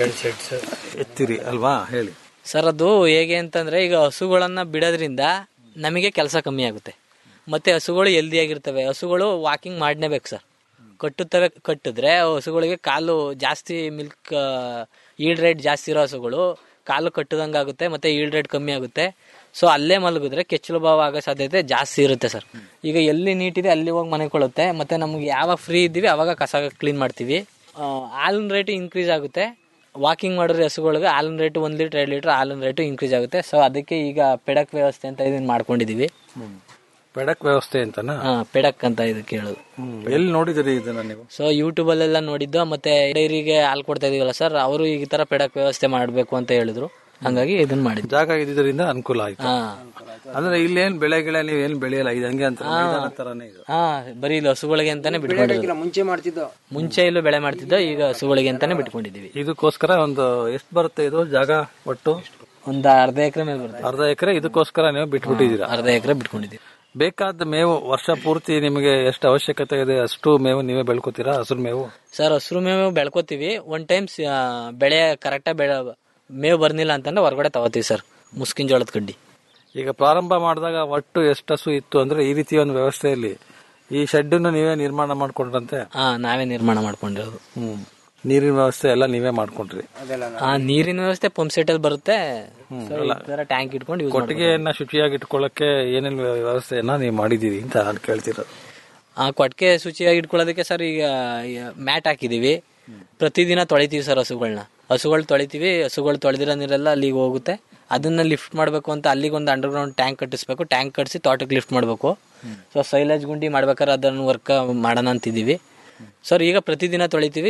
ಎತ್ತಿರಿ ಅಲ್ವಾ ಹೇಳಿ ಸರ್ ಅದು ಹೇಗೆ ಅಂತಂದ್ರೆ ಈಗ ಹಸುಗಳನ್ನ ಬಿಡೋದ್ರಿಂದ ನಮಗೆ ಕೆಲಸ ಕಮ್ಮಿ ಆಗುತ್ತೆ ಮತ್ತೆ ಹಸುಗಳು ಹೆಲ್ದಿ ಆಗಿರ್ತವೆ ಹಸುಗಳು ವಾಕಿಂಗ್ ಮಾಡಲೇಬೇಕು ಸರ್ ಕಟ್ಟುತ್ತವೆ ಕಟ್ಟಿದ್ರೆ ಹಸುಗಳಿಗೆ ಕಾಲು ಜಾಸ್ತಿ ಮಿಲ್ಕ್ ಈಲ್ಡ್ ರೇಟ್ ಜಾಸ್ತಿ ಇರೋ ಹಸುಗಳು ಕಾಲು ಕಟ್ಟದಂಗೆ ಆಗುತ್ತೆ ಮತ್ತೆ ಈಲ್ಡ್ ರೇಟ್ ಕಮ್ಮಿ ಆಗುತ್ತೆ ಸೊ ಅಲ್ಲೇ ಮಲಗಿದ್ರೆ ಕೆಚ್ಚಲು ಭಾವ ಆಗೋ ಸಾಧ್ಯತೆ ಜಾಸ್ತಿ ಇರುತ್ತೆ ಸರ್ ಈಗ ಎಲ್ಲಿ ನೀಟಿದೆ ಅಲ್ಲಿ ಹೋಗಿ ಮನೆಕೊಳ್ಳುತ್ತೆ ಮತ್ತೆ ನಮ್ಗೆ ಯಾವಾಗ ಫ್ರೀ ಇದ್ದೀವಿ ಅವಾಗ ಕಸ ಕ್ಲೀನ್ ಮಾಡ್ತೀವಿ ಆ, ಹಾಲಿನ ರೇಟ್ ಇನ್ಕ್ರೀಸ್ ಆಗುತ್ತೆ ವಾಕಿಂಗ್ ಮಾಡಿದ್ರೆ ಹಸುಗಳಿಗೆ ಹಾಲಿನ ರೇಟ್ ಒಂದ್ ಲೀಟರ್ ಎರಡು ಲೀಟರ್ ಹಾಲಿನ ರೇಟು ಇನ್ಕ್ರೀಸ್ ಆಗುತ್ತೆ ಸೊ ಅದಕ್ಕೆ ಈಗ ಪೆಡಕ್ ವ್ಯವಸ್ಥೆ ಅಂತ ಇದನ್ನ ಮಾಡ್ಕೊಂಡಿದೀವಿ ಪೆಡಕ್ ವ್ಯವಸ್ಥೆ ಅಂತನಾ ಹಾ ಪೆಡಕ್ ಅಂತ ಇದಕ್ಕೆ ಹೇಳೋದು ಎಲ್ಲಿ ನೋಡಿದಿರಿ ಇದನ್ನ ನೀವು ಸೊ ಯೂಟ್ಯೂಬ್ ಅಲ್ಲೆಲ್ಲ ನೋಡಿದ್ದು ಮತ್ತೆ ಡೈರಿಗೆ ಹಾಲು ಕೊಡ್ತಾ ಇದೀವಲ್ಲ ಸರ್ ಅವರು ಈ ತರ ಪೆಡಕ್ ವ್ಯವಸ್ಥೆ ಮಾಡಬೇಕು ಅಂತ ಹೇಳಿದ್ರು ಹಂಗಾಗಿ ಇದನ್ನ ಮಾಡಿದ್ವಿ ಜಾಗ ಇದ್ದಿದ್ದರಿಂದ ಅನುಕೂಲ ಆಯ್ತು ಹಾ ಅಂದ್ರೆ ಇಲ್ಲಿ ಏನ್ ಬೆಳೆ ಗಿಳೆ ನೀವು ಏನ್ ಬೆಳೆಯಲ್ಲ ಇದು ಹಂಗೆ ಅಂತ ಮೈದಾನ ತರಾನೇ ಇದು ಹಾ ಬರೀ ಇಲ್ಲಿ ಹಸುಗಳಿಗೆ ಅಂತಾನೆ ಬಿಟ್ಕೊಂಡಿದ್ವಿ ಮುಂಚೆ ಮಾಡ್ತಿದ್ದೋ ಮುಂಚೆ ಇಲ್ಲೂ ಬೆಳೆ ಮಾಡ್ತಿದ್ದೋ ಈಗ ಹಸುಗಳಿಗೆ ಅಂತಾನೆ ಬಿಟ್ಕೊಂಡಿದೀವಿ ಇದಕ್ಕೋಸ್ಕರ ಒಂದು ಎಷ್ಟು ಬರುತ್ತೆ ಇದು ಜಾಗ ಒಟ್ಟು ಒಂದ್ ಅರ್ಧ ಎಕರೆ ಮೇಲೆ ಬರುತ್ತೆ ಅರ್ಧ ಎಕರೆ ಇದಕ್ಕೋಸ್ಕರ ನೀವು ಬಿಟ್ಬಿಟ್ಟಿದ್ದೀರಾ ಅರ್ಧ ಎಕರೆ ಬಿಟ್ಕೊಂಡಿದೀವಿ ಬೇಕಾದ ಮೇವು ವರ್ಷ ಪೂರ್ತಿ ನಿಮಗೆ ಎಷ್ಟು ಅವಶ್ಯಕತೆ ಇದೆ ಅಷ್ಟು ಮೇವು ನೀವೇ ಬೆಳ್ಕೊತೀರಾ ಹಸಿರು ಮೇವು ಸರ್ ಹಸಿರು ಮೇವು ಬೆಳ್ಕೊತೀವಿ ಒನ್ ಟೈಮ್ ಬೆಳೆ ಕರೆಕ್ಟಾಗಿ ಬೆಳೆ ಮೇವು ಬರ್ನಿಲ್ಲ ಅಂತಂದ್ರೆ ಹೊರಗಡೆ ತಗೋತೀವಿ ಸರ್ ಮುಸ್ಕಿನ್ ಜೋಳದ ಕಡ್ಡಿ ಈಗ ಪ್ರಾರಂಭ ಮಾಡಿದಾಗ ಒಟ್ಟು ಎಷ್ಟು ಹಸು ಇತ್ತು ಅಂದ್ರೆ ಈ ರೀತಿಯ ಒಂದು ವ್ಯವಸ್ಥೆಯಲ್ಲಿ ಈ ಶೆಡ್ಡನ್ನು ನೀವೇ ನಿರ್ಮಾಣ ಮಾಡ್ಕೊಂಡ್ರಂತೆ ಹಾ ನಾವೇ ನಿರ್ಮಾಣ ಮಾಡ್ಕೊಂಡಿರೋದು ಹ್ಮ್ ನೀರಿನ ವ್ಯವಸ್ಥೆ ಎಲ್ಲ ನೀವೇ ಮಾಡ್ಕೊಂಡ್ರಿ ಆ ನೀರಿನ ವ್ಯವಸ್ಥೆ ಪಂಪ್ ಸೆಟ್ ಅಲ್ಲಿ ಬರುತ್ತೆ ಟ್ಯಾಂಕ್ ಇಟ್ಕೊಂಡು ಯೂಸ್ ಕೊಟ್ಟಿಗೆಯನ್ನ ಶುಚಿಯಾಗಿ ಇಟ್ಕೊಳ್ಳಕ್ಕೆ ಏನೇನು ವ್ಯವಸ್ಥೆಯನ್ನ ನೀವು ಮಾಡಿದೀರಿ ಅಂತ ನಾನು ಕೇಳ್ತಿರೋದು ಆ ಕೊಟ್ಟಿಗೆ ಶುಚಿಯಾಗಿ ಇಟ್ಕೊಳ್ಳೋದಕ್ಕೆ ಸರ್ ಈಗ ಮ್ಯಾಟ್ ಹಾಕಿದೀವಿ ಪ್ರತಿದಿನ ತೊಳಿತೀವಿ ಸರ್ ಹಸುಗಳನ್ನ ಹಸುಗಳು ತೊಳಿತೀವಿ ಹಸುಗಳು ತೊಳೆದಿರೋ ನೀರೆಲ್ಲ ಅಲ್ಲಿಗೆ ಹೋಗುತ್ತೆ ಅದನ್ನ ಲಿಫ್ಟ್ ಮಾಡಬೇಕು ಅಂತ ಅಲ್ಲಿಗೆ ಒಂದು ಅಂಡರ್ಗ್ರೌಂಡ್ ಟ್ಯಾಂಕ್ ಕಟ್ಟಿಸ್ಬೇಕು ಟ್ಯಾಂಕ್ ಕಟ್ಟಿಸಿ ತೋಟಕ್ಕೆ ಲಿಫ್ಟ್ ಮಾಡಬೇಕು ಸೊ ಸೈಲೇಜ್ ಗುಂಡಿ ಮಾಡ್ಬೇಕಾದ್ರೆ ಅದನ್ನು ವರ್ಕ್ ಮಾಡೋಣ ಅಂತಿದ್ದೀವಿ ಸರ್ ಈಗ ಪ್ರತಿದಿನ ತೊಳಿತೀವಿ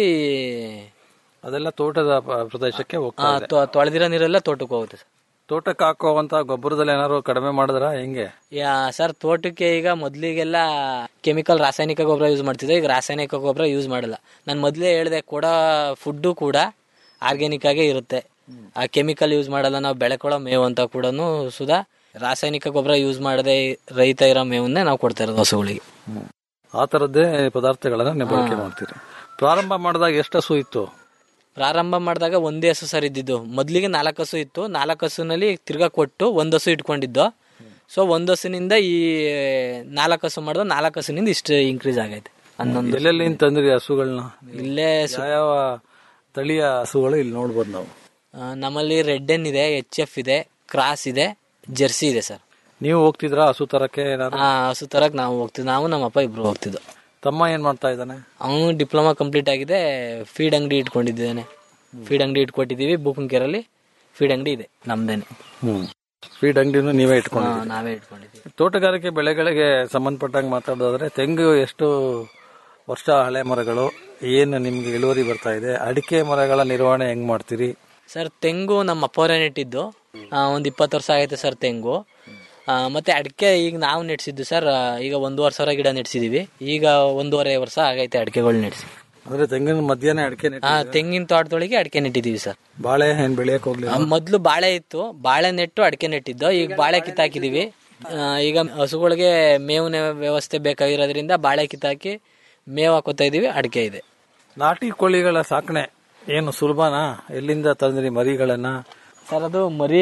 ಅದೆಲ್ಲ ತೋಟದ ಪ- ಪ್ರದೇಶಕ್ಕೆ ಹೋಗ್ತಾ ಇದೆ ತೊಳೆದಿರೋ ನೀರೆಲ್ಲ ತೋಟಕ್ಕೆ ಹೋಗುತ್ತೆ ಸರ್ ತೋಟಕ್ಕೆ ಹಾಕುವಂತ ಗೊಬ್ಬರದಲ್ಲಿ ಏನಾದ್ರು ಕಡಿಮೆ ಮಾಡಿದ್ರ ಹೆಂಗೆ ಯಾ ಸರ್ ತೋಟಕ್ಕೆ ಈಗ ಮೊದಲಿಗೆಲ್ಲ ಕೆಮಿಕಲ್ ರಾಸಾಯನಿಕ ಗೊಬ್ಬರ ಯೂಸ್ ಮಾಡ್ತಿದ್ದೆ ಈಗ ರಾಸಾಯನಿಕ ಗೊಬ್ಬರ ಯೂಸ್ ಮಾಡಲ್ಲ ನಾನು ಮೊದಲೇ ಹೇಳಿದೆ ಕೊಡೋ ಫುಡ್ಡು ಕೂಡ ಆರ್ಗ್ಯಾನಿಕ್ ಆಗೇ ಇರುತ್ತೆ ಆ ಕೆಮಿಕಲ್ ಯೂಸ್ ಮಾಡಲ್ಲ ನಾವು ಬೆಳೆಕೊಳ್ಳೋ ಮೇವು ಅಂತ ಕೂಡ ಸುಧಾ ರಾಸಾಯನಿಕ ಗೊಬ್ಬರ ಯೂಸ್ ಮಾಡದೆ ರೈತ ಇರೋ ಮೇವನ್ನೇ ನಾವು ಕೊಡ್ತಾ ಇರೋದು ಹಸುಗಳಿಗೆ ಆ ತರದ್ದೇ ಪದಾರ್ಥಗಳನ್ನ ನೀವು ಬಳಕೆ ಮಾಡ್ತೀರಿ ಪ್ರಾರಂಭ ಮಾಡಿದಾಗ ಎಷ್ಟು ಹಸು ಇತ್ತು ಪ್ರಾರಂಭ ಮಾಡಿದಾಗ ಒಂದೇ ಹಸು ಸರ್ ಇದ್ದಿದ್ದು ಮೊದಲಿಗೆ ನಾಲ್ಕು ಹಸು ಇತ್ತು ನಾಲ್ಕು ಹಸುನಲ್ಲಿ ತಿರ್ಗಾ ಕೊಟ್ಟು ಒಂದು ಹಸು ಇಟ್ಕೊಂಡಿದ್ದು ಸೊ ಒಂದು ಹಸುನಿಂದ ಈ ನಾಲ್ಕು ಹಸು ಮಾಡಿದ ನಾಲ್ಕು ಹಸುನಿಂದ ಇಷ್ಟು ಇನ್ಕ್ರೀಸ್ ಆಗೈತೆ ಹನ್ನೊಂದು ಎಲ್ಲೆಲ್ಲಿ ತಂದ್ರಿ ಹಸುಗಳನ್ನ ಇಲ್ಲೇ ಯಾವ ತಳಿಯ ಹಸುಗಳು ಇಲ್ಲಿ ನೋಡ್ಬೋದು ನಾವು ಆ, ನಮ್ಮಲ್ಲಿ ರೆಡ್ ಎನ್ ಇದೆ ಎಚ್ ಎಫ್ ಇದೆ ಕ್ರಾಸ್ ಇದೆ ಜೆರ್ಸಿ ಇದೆ ಸರ್ ನೀವು ಹೋಗ್ತಿದ್ರಾ ಹಸು ತರಕ್ಕೆ ಏನಾದ್ರು ಆ ಹಸು ತರಕ್ ನಾವು ಹೋಗ್ತಿದ್ವಿ ನಾವು ನಮ್ಮ ಅಪ್ಪ ಇಬ್ರು ಹೋಗ್ತಿದ್ವು ತಮ್ಮ ಏನ್ ಮಾಡ್ತಾ ಇದ್ದಾನೆ ಅವನು ಡಿಪ್ಲೊಮಾ ಕಂಪ್ಲೀಟ್ ಆಗಿದೆ ಫೀಡ್ ಅಂಗಡಿ ಇಟ್ಕೊಂಡಿದ್ದಾನೆ ಫೀಡ್ ಅಂಗಡಿ ಇಟ್ಕೊಟ್ಟಿದ್ದೀವಿ ಬೂಕಂಕೆರಲ್ಲಿ ಫೀಡ್ ಅಂಗಡಿ ಇದೆ ನಮ್ದೇನೆ ಹ್ಮ್ ಫೀಡ್ ಅಂಗಡಿನೂ ನೀವೇ ಇಟ್ಕೊಂಡು ಆ, ನಾವೇ ಇಟ್ಕೊಂಡಿದ್ದೀವಿ ತೋಟಗಾರಿಕೆ ಬೆಳೆಗಳಿಗೆ ಸಂಬಂಧಪಟ್ಟಂಗೆ ಮಾತಾಡೋದಾದ್ರೆ ತೆಂಗು ಎಷ್ಟು ವರ್ಷ ಹಳೆ ಮರಗಳು ಏನು ನಿಮ್ಗೆ ಇಳುವರಿ ಬರ್ತಾ ಇದೆ ಅಡಿಕೆ ಮರಗಳ ನಿರ್ವಹಣೆ ಹೆಂಗ್ ಮಾಡ್ತೀರಿ ಸರ್ ತೆಂಗು ನಮ್ಮ ಅಪ್ಪವರೇ ನೆಟ್ಟಿದ್ದು ಆ, ಒಂದ್ ಇಪ್ಪತ್ತು ವರ್ಷ ಆಗೈತೆ ಸರ್ ತೆಂಗು ಆ, ಮತ್ತೆ ಅಡಿಕೆ ಈಗ ನಾವು ನೆಡ್ಸಿದ್ದು ಸರ್ ಆ, ಈಗ ಒಂದೂವರೆ ಸಾವಿರ ಗಿಡ ನೆಡ್ಸಿದೀವಿ ಈಗ ಒಂದೂವರೆ ವರ್ಷ ಆಗೈತೆ ಅಡಿಕೆಗಳು ನೆಡ್ಸಿ ಅಂದ್ರೆ ತೆಂಗಿನ ಮಧ್ಯಾಹ್ನ ಅಡಿಕೆ ನೆಟ್ಟು ಆ ತೆಂಗಿನ ತೋಟದೊಳಗೆ ಅಡಿಕೆ ನೆಟ್ಟಿದೀವಿ ಸರ್ ಬಾಳೆ ಏನ್ ಬೆಳೆಯಕ್ ಹೋಗ್ಲಿ ಆ, ಮೊದ್ಲು ಬಾಳೆ ಇತ್ತು ಬಾಳೆ ನೆಟ್ಟು ಅಡಿಕೆ ನೆಟ್ಟಿದ್ದು ಈಗ ಬಾಳೆ ಕಿತ್ತಾಕಿದೀವಿ ಆ, ಈಗ ಹಸುಗಳಿಗೆ ಮೇವಿನ ವ್ಯವಸ್ಥೆ ಬೇಕಾಗಿರೋದ್ರಿಂದ ಬಾಳೆ ಕಿತ್ತಾಕಿ ಮೇವು ಹಾಕೋತಾ ಇದೀವಿ ಅಡಿಕೆ ಇದೆ ನಾಟಿ ಕೋಳಿಗಳ ಸಾಕಣೆ ಏನು ಸುಲಭನಾ ಎಲ್ಲಿಂದ ತಂದ್ರಿ ಮರಿಗಳನ್ನ ಸರ್ ಅದು ಮರಿ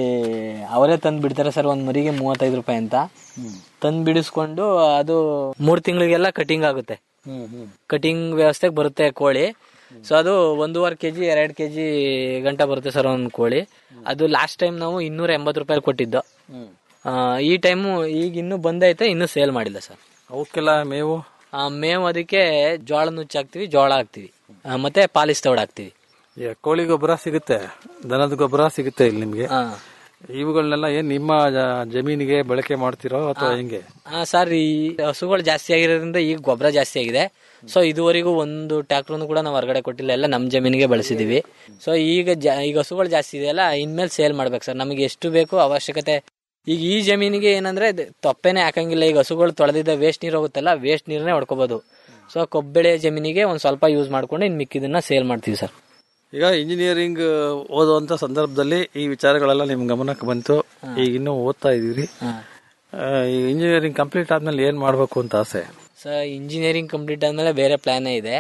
ಅವರೇ ತಂದು ಬಿಡ್ತಾರೆ ಸರ್ ಒಂದ್ ಮರಿಗೆ ಮೂವತ್ತೈದು ರೂಪಾಯಿ ಅಂತ ತಂದು ಬಿಡಿಸ್ಕೊಂಡು ಅದು ಮೂರ್ ತಿಂಗಳಿಗೆಲ್ಲ ಕಟಿಂಗ್ ಆಗುತ್ತೆ ಕಟಿಂಗ್ ವ್ಯವಸ್ಥೆಗೆ ಬರುತ್ತೆ ಕೋಳಿ ಸೊ ಅದು ಒಂದೂವರೆ ಕೆಜಿ ಎರಡ್ ಕೆಜಿ ಗಂಟ ಬರುತ್ತೆ ಸರ್ ಒಂದ್ ಕೋಳಿ ಅದು ಲಾಸ್ಟ್ ಟೈಮ್ ನಾವು ಇನ್ನೂರ ಎಂಬತ್ತು ರೂಪಾಯಿ ಕೊಟ್ಟಿದ್ದು ಆ, ಈ ಟೈಮು ಈಗ ಇನ್ನೂ ಬಂದೈತೆ ಇನ್ನೂ ಸೇಲ್ ಮಾಡಿಲ್ಲ ಸರ್ ಅವಕ್ಕೆಲ್ಲ ಮೇವು ಆ, ಮೇವು ಅದಕ್ಕೆ ಜೋಳ ನುಚ್ಚು ಹಾಕ್ತಿವಿ ಜೋಳ ಹಾಕ್ತಿವಿ ಆ, ಮತ್ತೆ ಪಾಲಿಸ್ ತೌಡ್ ಹಾಕ್ತಿವಿ ಈ ಕೋಳಿ ಗೊಬ್ಬರ ಸಿಗುತ್ತೆ ದನದ ಗೊಬ್ಬರ ಸಿಗುತ್ತೆ ಇಲ್ಲಿ ನಿಮ್ಗೆ ಆ. ಇವುಗಳನ್ನೆಲ್ಲ ಏನ್ ನಿಮ್ಮ ಜ- ಜಮೀನಿಗೆ ಬಳಕೆ ಮಾಡ್ತಿರೋ ಅಥವಾ ಹೆಂಗೆ ಆ, ಸರ್ ಈ ಹಸುಗಳು ಜಾಸ್ತಿ ಆಗಿರೋದ್ರಿಂದ ಈಗ ಗೊಬ್ಬರ ಜಾಸ್ತಿ ಆಗಿದೆ ಸೊ ಇದುವರೆಗೂ ಒಂದು ಟ್ಯಾಕ್ಟ್ರನ್ನು ಕೂಡ ನಾವು ಹೊರಗಡೆ ಕೊಟ್ಟಿಲ್ಲ ಎಲ್ಲ ನಮ್ಮ ಜಮೀನಿಗೆ ಬಳಸಿದೀವಿ ಸೊ ಈಗ ಜಾ- ಈಗ ಹಸುಗಳು ಜಾಸ್ತಿ ಇದೆಯಲ್ಲ ಇನ್ಮೇಲೆ ಸೇಲ್ ಮಾಡ್ಬೇಕು ಸರ್ ನಮಗೆ ಎಷ್ಟು ಬೇಕು ಅವಶ್ಯಕತೆ ಈಗ ಈ ಜಮೀನಿಗೆ ಏನಂದ್ರೆ ದ- ತೊಪ್ಪೆನೆ ಹಾಕಂಗಿಲ್ಲ ಈಗ ಹಸುಗಳು ತೊಳೆದಿದ್ದ ವೇಸ್ಟ್ ನೀರು ಹೋಗುತ್ತಲ್ಲ ವೇಸ್ಟ್ ನೀರನ್ನೇ ಹೊಡ್ಕೋಬಹುದು ಸೊ ಕಬ್ಬೆಳೆ ಜಮೀನಿಗೆ ಒಂದ್ ಸ್ವಲ್ಪ ಯೂಸ್ ಮಾಡ್ಕೊಂಡು ಇನ್ ಮಿಕ್ಕಿದನ್ನ ಸೇಲ್ ಮಾಡ್ತೀವಿ ಸರ್ ಈಗ ಇಂಜಿನಿಯರಿಂಗ್ ಓದುವಂತ ಸಂದರ್ಭದಲ್ಲಿ ಈ ವಿಚಾರಗಳೆಲ್ಲ ನಿಮ್ ಗಮನಕ್ಕೆ ಬಂತು ಈಗ ಇನ್ನೂ ಓದ್ತಾ ಇದೀರಿ ಆ, ಈ ಇಂಜಿನಿಯರಿಂಗ್ ಕಂಪ್ಲೀಟ್ ಆದ್ಮೇಲೆ ಏನ್ ಮಾಡ್ಬೇಕು ಅಂತ ಆಸೆ ಸೊ ಇಂಜಿನಿಯರಿಂಗ್ ಕಂಪ್ಲೀಟ್ ಆದ್ಮೇಲೆ ಬೇರೆ ಪ್ಲಾನೇ ಇದೆ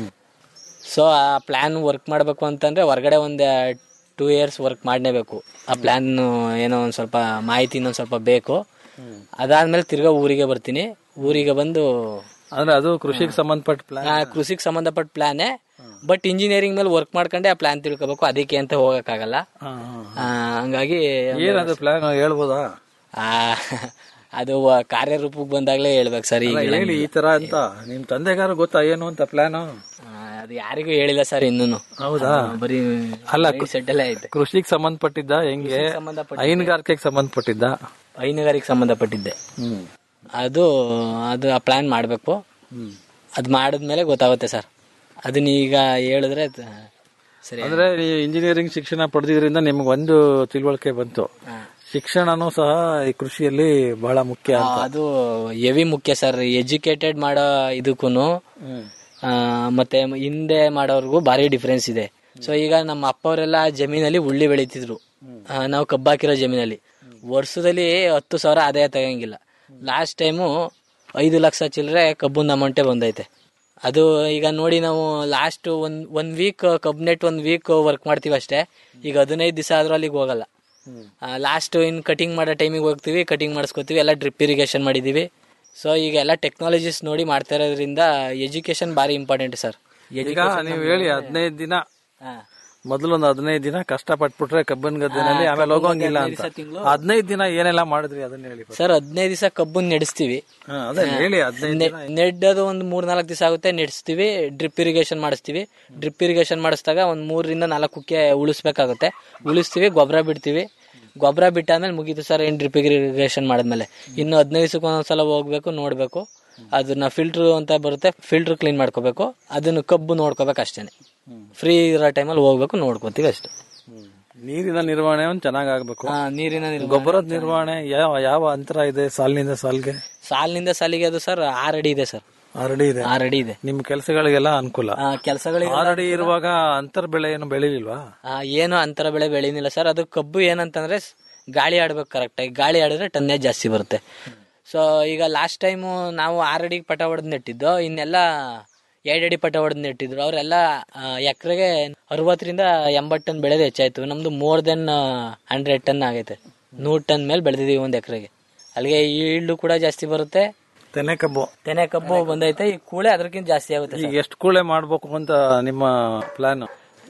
ಸೊ ಆ ಪ್ಲಾನ್ ವರ್ಕ್ ಮಾಡಬೇಕು ಅಂತಂದ್ರೆ ಹೊರಗಡೆ ಒಂದು ಟೂ ಇಯರ್ಸ್ ವರ್ಕ್ ಮಾಡಲೇಬೇಕು ಆ ಪ್ಲಾನ್ ಏನೋ ಒಂದು ಸ್ವಲ್ಪ ಮಾಹಿತಿ ಇನ್ನೊಂದು ಸ್ವಲ್ಪ ಬೇಕು ಅದಾದ್ಮೇಲೆ ತಿರ್ಗಾ ಊರಿಗೆ ಬರ್ತೀನಿ ಊರಿಗೆ ಬಂದು ಅಂದ್ರೆ ಅದು ಕೃಷಿಗೆ ಸಂಬಂಧಪಟ್ಟ ಪ್ಲಾನ್ ಆ, ಕೃಷಿಗೆ ಸಂಬಂಧಪಟ್ಟ ಪ್ಲಾನೇ ಬಟ್ ಇಂಜಿನಿಯರಿಂಗ್ ಮೇಲೆ ವರ್ಕ್ ಮಾಡ್ಕೊಂಡೆ ಆ ಪ್ಲಾನ್ ತಿಳ್ಕೊಬೇಕು ಅದಕ್ಕೆ ಅಂತ ಹೋಗಕ್ಕಾಗಲ್ಲ ಆ, ಹಂಗಾಗಿ ಏನದು ಪ್ಲಾನ್ ಹೇಳ್ಬೋದಾ ಆ, ಅದು ವ- ಕಾರ್ಯರೂಪಕ್ಕೆ ಬಂದಾಗ್ಲೇ ಹೇಳ್ಬೇಕು ಸರ್ ಈಗ ಅಲ್ಲ, ಹೇಳಿ ಈ ತರ ಅಂತ ನಿಮ್ ತಂದೆಗಾರ ಗೊತ್ತಾ ಏನು ಅಂತ ಪ್ಲಾನ್ ಅದು ಯಾರಿಗೂ ಹೇಳಿಲ್ಲ ಸರ್ ಇನ್ನೂನು ಹೌದಾ ಬರೀ ಅಲ್ಲ, ಸೆಟಲ್ ಐತೆ ಕೃಷಿಗೆ ಸಂಬಂಧಪಟ್ಟಿದ್ದ ಹೆಂಗೆ ಹೈನುಗಾರಿಕೆಗೆ ಸಂಬಂಧಪಟ್ಟಿದ್ದ ಹೈನುಗಾರಿಕೆ ಸಂಬಂಧಪಟ್ಟಿದ್ದೆ ಅದು ಅದು ಆ ಪ್ಲಾನ್ ಮಾಡಬೇಕು ಅದು ಮಾಡಿದ್ಮೇಲೆ ಗೊತ್ತಾಗುತ್ತೆ ಸರ್ ಅದನ್ನ ಈಗ ಹೇಳಿದ್ರೆ ತ- ಸರಿ ಅಂದ್ರೆ ನೀವು ಇಂಜಿನಿಯರಿಂಗ್ ಶಿಕ್ಷಣ ಪಡೆದಿದ್ರಿಂದ ನಿಮ್ಗೆ ಒಂದು ತಿಳುವಳಿಕೆ ಬಂತು ಶಿಕ್ಷಣನೂ ಸಹ ಈ ಕೃಷಿಯಲ್ಲಿ ಬಹಳ ಮುಖ್ಯ ಆ, ಅದು ಹೆವಿ ಮುಖ್ಯ ಸರ್ ಎಜುಕೇಟೆಡ್ ಮಾಡೋ ಇದಕ್ಕೂ ಮತ್ತೆ ಹಿಂದೆ ಮಾಡೋರ್ಗು ಭಾರಿ ಡಿಫ್ರೆನ್ಸ್ ಇದೆ ಸೊ ಈಗ ನಮ್ಮ ಅಪ್ಪ ಅವರೆಲ್ಲ ಜಮೀನಲ್ಲಿ ಉಳ್ಳಿ ಬೆಳೀತಿದ್ರು ಆ, ನಾವು ಕಬ್ಬು ಹಾಕಿರೋ ಜಮೀನಲ್ಲಿ ವರ್ಷದಲ್ಲಿ ಹತ್ತು ಸಾವಿರ ಆದಾಯ ತಗಂಗಿಲ್ಲ ಲಾಸ್ಟ್ ಟೈಮು ಐದು ಲಕ್ಷ ಚಿಲ್ಲರೆ ಕಬ್ಬುನ ಅಮೌಂಟೇ ಬಂದೈತೆ ಅದು ಈಗ ನೋಡಿ ನಾವು ಲಾಸ್ಟ್ ಒಂದ್ ಒಂದ್ ವೀಕ್ ಕಬ್ ನೆಟ್ ಒಂದ್ ವೀಕ್ ವರ್ಕ್ ಮಾಡ್ತೀವಿ ಅಷ್ಟೇ ಈಗ ಹದಿನೈದು ದಿವಸ ಆದ್ರೂ ಅಲ್ಲಿಗೆ ಹೋಗಲ್ಲ ಲಾಸ್ಟ್ ಇನ್ ಕಟಿಂಗ್ ಮಾಡೋ ಟೈಮಿಗೆ ಹೋಗ್ತೀವಿ ಕಟಿಂಗ್ ಮಾಡಿಸ್ಕೋತೀವಿ ಎಲ್ಲ ಡ್ರಿಪ್ ಇರಿಗೇಷನ್ ಮಾಡಿದೀವಿ ಸೊ ಈಗ ಎಲ್ಲ ಟೆಕ್ನಾಲಜೀಸ್ ನೋಡಿ ಮಾಡ್ತಾ ಇರೋದ್ರಿಂದ ಎಜುಕೇಶನ್ ಭಾರಿ ಇಂಪಾರ್ಟೆಂಟ್ ಸರ್ ಈಗ ನೀವು ಹೇಳಿ ಹದಿನೈದು ದಿನ ಮೊದಲೊಂದು ಹದಿನೈದು ದಿನ ಕಷ್ಟ ಪಟ್ಬಿಟ್ರೆ ಕಬ್ಬನ್ ಗದ್ದೆನಲ್ಲಿ ಆಮೇಲೆ ಹೋಗೋಂಗಿಲ್ಲ ಅಂತ ಹದಿನೈದು ದಿನ ಏನೆಲ್ಲ ಮಾಡಿದ್ರಿ ಅದನ್ನ ಹೇಳಿ first. ಸರ್ ಹದಿನೈದು ದಿವಸ ಕಬ್ಬನ್ ನೆಡೆಸ್ತೀವಿ ಹಾ, ಅದೇ ಹೇಳಿ ಹದಿನೈದು ದಿನ ನೆಡ್ಡೋದು ಒಂದು ಮೂರ್ ನಾಲ್ಕು ದಿವಸ ಆಗುತ್ತೆ ನೆಡ್ಸ್ತೀವಿ ಡ್ರಿಪ್ ಇರಿಗೇಷನ್ ಮಾಡಿಸ್ತೀವಿ ಡ್ರಿಪ್ ಇರಿಗೇಷನ್ ಮಾಡಿಸಿದಾಗ ಒಂದ್ ಮೂರರಿಂದ ನಾಲ್ಕು ಕುಕ್ಕೆ ಉಳಿಸ್ಬೇಕಾಗುತ್ತೆ ಉಳಿಸ್ತೀವಿ ಗೊಬ್ಬರ ಬಿಡ್ತೀವಿ ಗೊಬ್ಬರ ಬಿಟ್ಟಾದ್ಮೇಲೆ ಮುಗೀತು ಸರ್ ಏನ್ ಡ್ರಿಪ್ ಇರಿಗೇಷನ್ ಮಾಡಿದ್ಮೇಲೆ ಇನ್ನು ಹದಿನೈದು ದಿವಸಕ್ಕೆ ಒಂದೊಂದ್ಸಲ ಹೋಗ್ಬೇಕು ನೋಡ್ಬೇಕು ಅದನ್ನ ಫಿಲ್ಟರ್ ಅಂತ ಬರುತ್ತೆ ಫಿಲ್ಟರ್ ಕ್ಲೀನ್ ಮಾಡ್ಕೋಬೇಕು ಅದನ್ನ ಕಬ್ಬು ನೋಡ್ಕೋಬೇಕು ಅಷ್ಟೇನೆ ಫ್ರೀ ಇರೋ ಟೈಮಲ್ಲಿ ಹೋಗ್ಬೇಕು ನೋಡ್ಕೋತೀವಿ ಅಷ್ಟೇ ನೀರಿನ ನಿರ್ವಹಣೆ ಒಂದು ಚೆನ್ನಾಗ್ ಆಗ್ಬೇಕು ಆ, ನೀರಿನ ನಿರ್ವಹಣೆ. ಗೊಬ್ಬರದ ನಿರ್ವಹಣೆ ಯಾವ ಯಾವ ಅಂತರ ಇದೆ ಸಾಲಿನಿಂದ ಸಾಲ್ಗೆ ಸಾಲಿನಿಂದ ಸಾಲಿಗೆ ಅದು ಸರ್ ಆರ್ ಅಡಿ ಇದೆ ಸರ್ ಆರಡಿ ಇದೆ ಆರ್ ಅಡಿ ಇದೆ ನಿಮ್ ಕೆಲಸಗಳಿಗೆಲ್ಲ ಅನುಕೂಲ ಕೆಲಸಗಳಿಗೆ ಆರಡಿ ಇರುವಾಗ ಅಂತರ್ ಬೆಳೆ ಏನು ಬೆಳಿಲಿಲ್ವಾ ಆ, ಏನು ಅಂತರ ಬೆಳೆ ಬೆಳೀನಿಲ್ಲ ಸರ್ ಅದು ಕಬ್ಬು ಏನಂತಂದ್ರೆ ಸ್- ಗಾಳಿ ಆಡ್ಬೇಕು ಕರೆಕ್ಟಾಗಿ ಗಾಳಿ ಆಡಿದ್ರೆ ಟನ್ನೇಜ್ ಜಾಸ್ತಿ ಬರುತ್ತೆ ಸೊ ಈಗ ಲಾಸ್ಟ್ ಟೈಮು ನಾವು ಆರಡಿಗೆ ಪಟ ಹೊಡೆದ್ ನೆಟ್ಟಿದ್ದು ಇನ್ನೆಲ್ಲ ಎರಡು ಅಡಿ ಪಟ ಹೊಡೆದ್ ನೆಟ್ಟಿದ್ರು ಅವರೆಲ್ಲ ಎಕರೆಗೆ ಅರವತ್ತರಿಂದ ಎಂಬತ್ತು ಟನ್ ಬೆಳೆದು ಹೆಚ್ಚಾಯ್ತು ನಮ್ದು ಮೋರ್ ದೆನ್ ಹಂಡ್ರೆಡ್ ಟನ್ ಆಗೈತೆ ನೂರು ಟನ್ ಮೇಲೆ ಬೆಳೆದಿದೀವಿ ಒಂದು ಎಕರೆಗೆ ಅಲ್ಲಿಗೆ ಈಲ್ಡು ಕೂಡ ಜಾಸ್ತಿ ಬರುತ್ತೆ ತೆನೆ ಕಬ್ಬು ತೆನೆ ಕಬ್ಬು ಬಂದೈತೆ ಈ ಕೂಳೆ ಅದಕ್ಕಿಂತ ಜಾಸ್ತಿ ಆಗುತ್ತೆ ಈಗ ಎಷ್ಟು ಕೂಳೆ ಮಾಡ್ಬೇಕು ಅಂತ ನಿಮ್ಮ ಪ್ಲಾನ್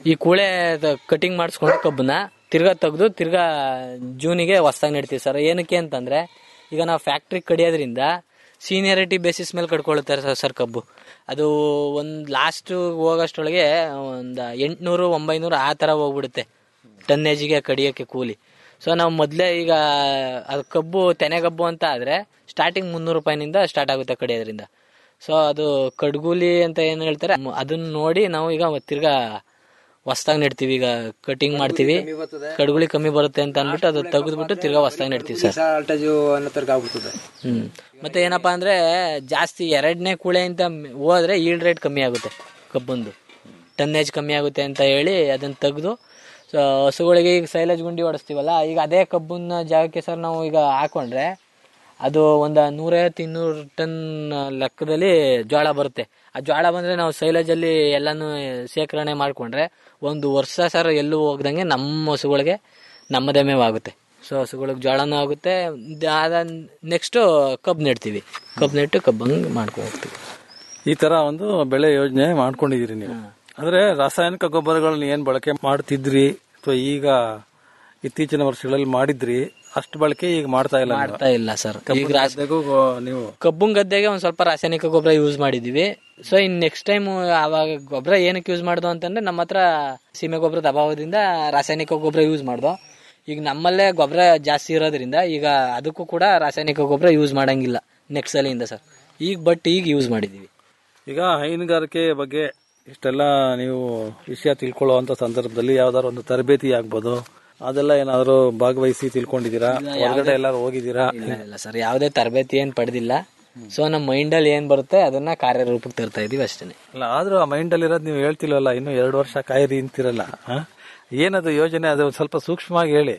ಈ ಕೂಳೆ ಕಟಿಂಗ್ ಮಾಡಿಸ್ಕೊಂಡು ಕಬ್ಬನ್ನ ತಿರ್ಗಾ ತೆಗೆದು ತಿರ್ಗಾ ಜೂನಿಗೆ ಹೊಸ್ದಾಗಿ ನೆಡ್ತೀವಿ ಸರ್ ಏನಕ್ಕೆ ಅಂತಂದ್ರೆ ಈಗ ನಾವು ಫ್ಯಾಕ್ಟ್ರಿ ಕಡಿಯೋದ್ರಿಂದ ಸೀನಿಯರಿಟಿ ಬೇಸಿಸ್ ಮೇಲೆ ಕಡ್ಕೊಳ್ತಾರೆ ಸರ್ ಸರ್ ಕಬ್ಬು ಅದು ಒಂದು ಲಾಸ್ಟ್ ಹೋಗೋಷ್ಟೊಳಗೆ ಒಂದು ಎಂಟುನೂರು ಒಂಬೈನೂರು ಆ ಥರ ಹೋಗ್ಬಿಡುತ್ತೆ ಟನ್ನೇಜಿಗೆ ಕಡಿಯೋಕ್ಕೆ ಕೂಲಿ ಸೊ ನಾವು ಮೊದಲೇ ಈಗ ಅದು ಕಬ್ಬು ತೆನೆ ಕಬ್ಬು ಅಂತ ಆದರೆ ಸ್ಟಾರ್ಟಿಂಗ್ ಮುನ್ನೂರು ರೂಪಾಯಿನಿಂದ ಸ್ಟಾರ್ಟ್ ಆಗುತ್ತೆ ಕಡಿಯೋದ್ರಿಂದ ಸೊ ಅದು ಕಡ್ಗೂಲಿ ಅಂತ ಏನು ಹೇಳ್ತಾರೆ ಮ್- ಅದನ್ನ ನೋಡಿ ನಾವು ಈಗ ತಿರ್ಗಾ ಹೊಸ್ದಾಗಿ ನೆಡ್ತೀವಿ ಈಗ ಕಟಿಂಗ್ ಮಾಡ್ತೀವಿ ಕಡ್ಗುಳಿ ಕಮ್ಮಿ ಬರುತ್ತೆ ಅಂತ ಅಂದ್ಬಿಟ್ಟು ಅದು ತೆಗೆದ್ಬಿಟ್ಟು ತಿರ್ಗಾ ಹೊಸ್ದಾಗಿ ನೆಡ್ತೀವಿ ಸರ್ ಸಾಲ್ಟೇಜು ಅನ್ನೋ ತರ್ಕ ಆಗ್ಬಿಡ್ತದೆ ಹ್ಮ್ ಮತ್ತೆ ಏನಪ್ಪಾ ಅಂದ್ರೆ ಜಾಸ್ತಿ ಎರಡನೇ ಕೂಳೆಯಿಂದ ಮ್- ಹೋದ್ರೆ ಈಲ್ಡ್ ರೇಟ್ ಕಮ್ಮಿ ಆಗುತ್ತೆ ಕಬ್ಬಂದು ಟನ್ನೇಜ್ ಕಮ್ಮಿ ಆಗುತ್ತೆ ಅಂತ ಹೇಳಿ ಅದನ್ನ ತೆಗೆದು ಹಸುಗಳಿಗೆ ಈಗ ಸೈಲೇಜ್ ಗುಂಡಿ ಹೊಡಿಸ್ತೀವಲ್ಲ ಈಗ ಅದೇ ಕಬ್ಬನ್ನ ಜಾಗಕ್ಕೆ ಸರ್ ನಾವು ಈಗ ಹಾಕೊಂಡ್ರೆ ಅದು ಒಂದು ನೂರೈವತ್ತು ಇನ್ನೂರು ಟನ್ ಲೆಕ್ಕದಲ್ಲಿ ಜೋಳ ಬರುತ್ತೆ ಆ ಜೋಳ ಬಂದ್ರೆ ನಾವು ಸೈಲೇಜಲ್ಲಿ ಎಲ್ಲಾನು ಶೇಖರಣೆ ಮಾಡ್ಕೊಂಡ್ರೆ ಒಂದು ವರ್ಷ ಸರ್ ಎಲ್ಲೂ ಹೋಗ್ದಂಗೆ ನಮ್ಮ ಹಸುಗಳಿಗೆ ನಮ್ಮದೇ ಮೇವಾಗುತ್ತೆ ಸೊ ಹಸುಗಳಿಗೆ ಜೋಳನೂ ಆಗುತ್ತೆ ಅದ ನೆಕ್ಸ್ಟ್ ಕಬ್ಬು ನೆಡ್ತೀವಿ ಕಬ್ಬು ನೆಟ್ಟು ಕಬ್ಬಂಗೆ ಮಾಡ್ಕೊಂಡು ಹೋಗ್ತೀವಿ ಈ ತರ ಒಂದು ಬೆಳೆ ಯೋಜನೆ ಮಾಡ್ಕೊಂಡಿದೀರಿ ನೀವು ಅಂದ್ರೆ ರಾಸಾಯನಿಕ ಗೊಬ್ಬರಗಳನ್ನ ಏನ್ ಬಳಕೆ ಮಾಡ್ತಿದ್ರಿ ಅಥವಾ ಈಗ ಇತ್ತೀಚಿನ ವರ್ಷಗಳಲ್ಲಿ ಮಾಡಿದ್ರಿ ಅಷ್ಟು ಬಳಕೆ ಈಗ ಮಾಡ್ತಾ ಇಲ್ಲ ನೀವು. ಮಾಡ್ತಾ ಇಲ್ಲ ಸರ್ ಈಗ ರಾಸ- ಗದ್ದೆಗೂ ಗೊ- ನೀವು ಕಬ್ಬುನ್ ಗದ್ದೆಗೆ ಒಂದ್ ಸ್ವಲ್ಪ ರಾಸಾಯನಿಕ ಗೊಬ್ಬರ ಯೂಸ್ ಮಾಡಿದೀವಿ ಸೊ ಇನ್ ನೆಕ್ಸ್ಟ್ ಟೈಮ್ ಅವಾಗ ಗೊಬ್ಬರ ಏನಕ್ಕೆ ಯೂಸ್ ಮಾಡ್ದು ಅಂತಂದ್ರೆ ನಮ್ಮ ಹತ್ರ ಸೀಮೆ ಗೊಬ್ಬರದ ಅಭಾವದಿಂದ ರಾಸಾಯನಿಕ ಗೊಬ್ಬರ ಯೂಸ್ ಮಾಡ್ದು ಈಗ ನಮ್ಮಲ್ಲೇ ಗೊಬ್ಬರ ಜಾಸ್ತಿ ಇರೋದ್ರಿಂದ ಈಗ ಅದಕ್ಕೂ ಕೂಡ ರಾಸಾಯನಿಕ ಗೊಬ್ಬರ ಯೂಸ್ ಮಾಡಂಗಿಲ್ಲ ನೆಕ್ಸ್ಟ್ ಸಲಿಂದ ಸರ್ ಈಗ ಬಟ್ ಈಗ ಯೂಸ್ ಮಾಡಿದೀವಿ ಈಗ ಹೈನುಗಾರಿಕೆ ಬಗ್ಗೆ ಇಷ್ಟೆಲ್ಲ ನೀವು ವಿಷಯ ತಿಳ್ಕೊಳ್ಳುವಂತ ಸಂದರ್ಭದಲ್ಲಿ ಯಾವ್ದಾದ್ರು ಒಂದು ತರಬೇತಿ ಆಗ್ಬೋದು ಅದೆಲ್ಲ ಏನಾದ್ರು ಭಾಗವಹಿಸಿ ತಿಳ್ಕೊಂಡಿದ್ದೀರಾ ಹೊರಗಡೆ ಎಲ್ಲಾರು ಹೋಗಿದ್ದೀರಾ ಇಲ್ಲ ಇಲ್ಲ ಸರ್ ಯಾವುದೇ ತರಬೇತಿ ಏನ್ ಪಡೆದಿಲ್ಲ ಸೊ ನಮ್ಮ ಮೈಂಡ್ ಅಲ್ಲಿ ಏನ್ ಬರುತ್ತೆ ಅದನ್ನ ಕಾರ್ಯರೂಪಕ್ಕೆ ತರ್ತಾ ಇದೀವಿ ಅಷ್ಟೇ ಅಲ್ಲ ಆದ್ರೂ ಆ ಮೈಂಡ್ ಅಲ್ಲಿ ಇರೋದು ನೀವು ಹೇಳ್ತಿಲ್ವಲ್ಲ ಇನ್ನು ಎರಡು ವರ್ಷ ಕಾಯಿರಿ ಅಂತಿರಲ್ಲ ಆ? ಏನದು ಯೋಜನೆ ಅದು ಸ್ವಲ್ಪ ಸೂಕ್ಷ್ಮವಾಗಿ ಹೇಳಿ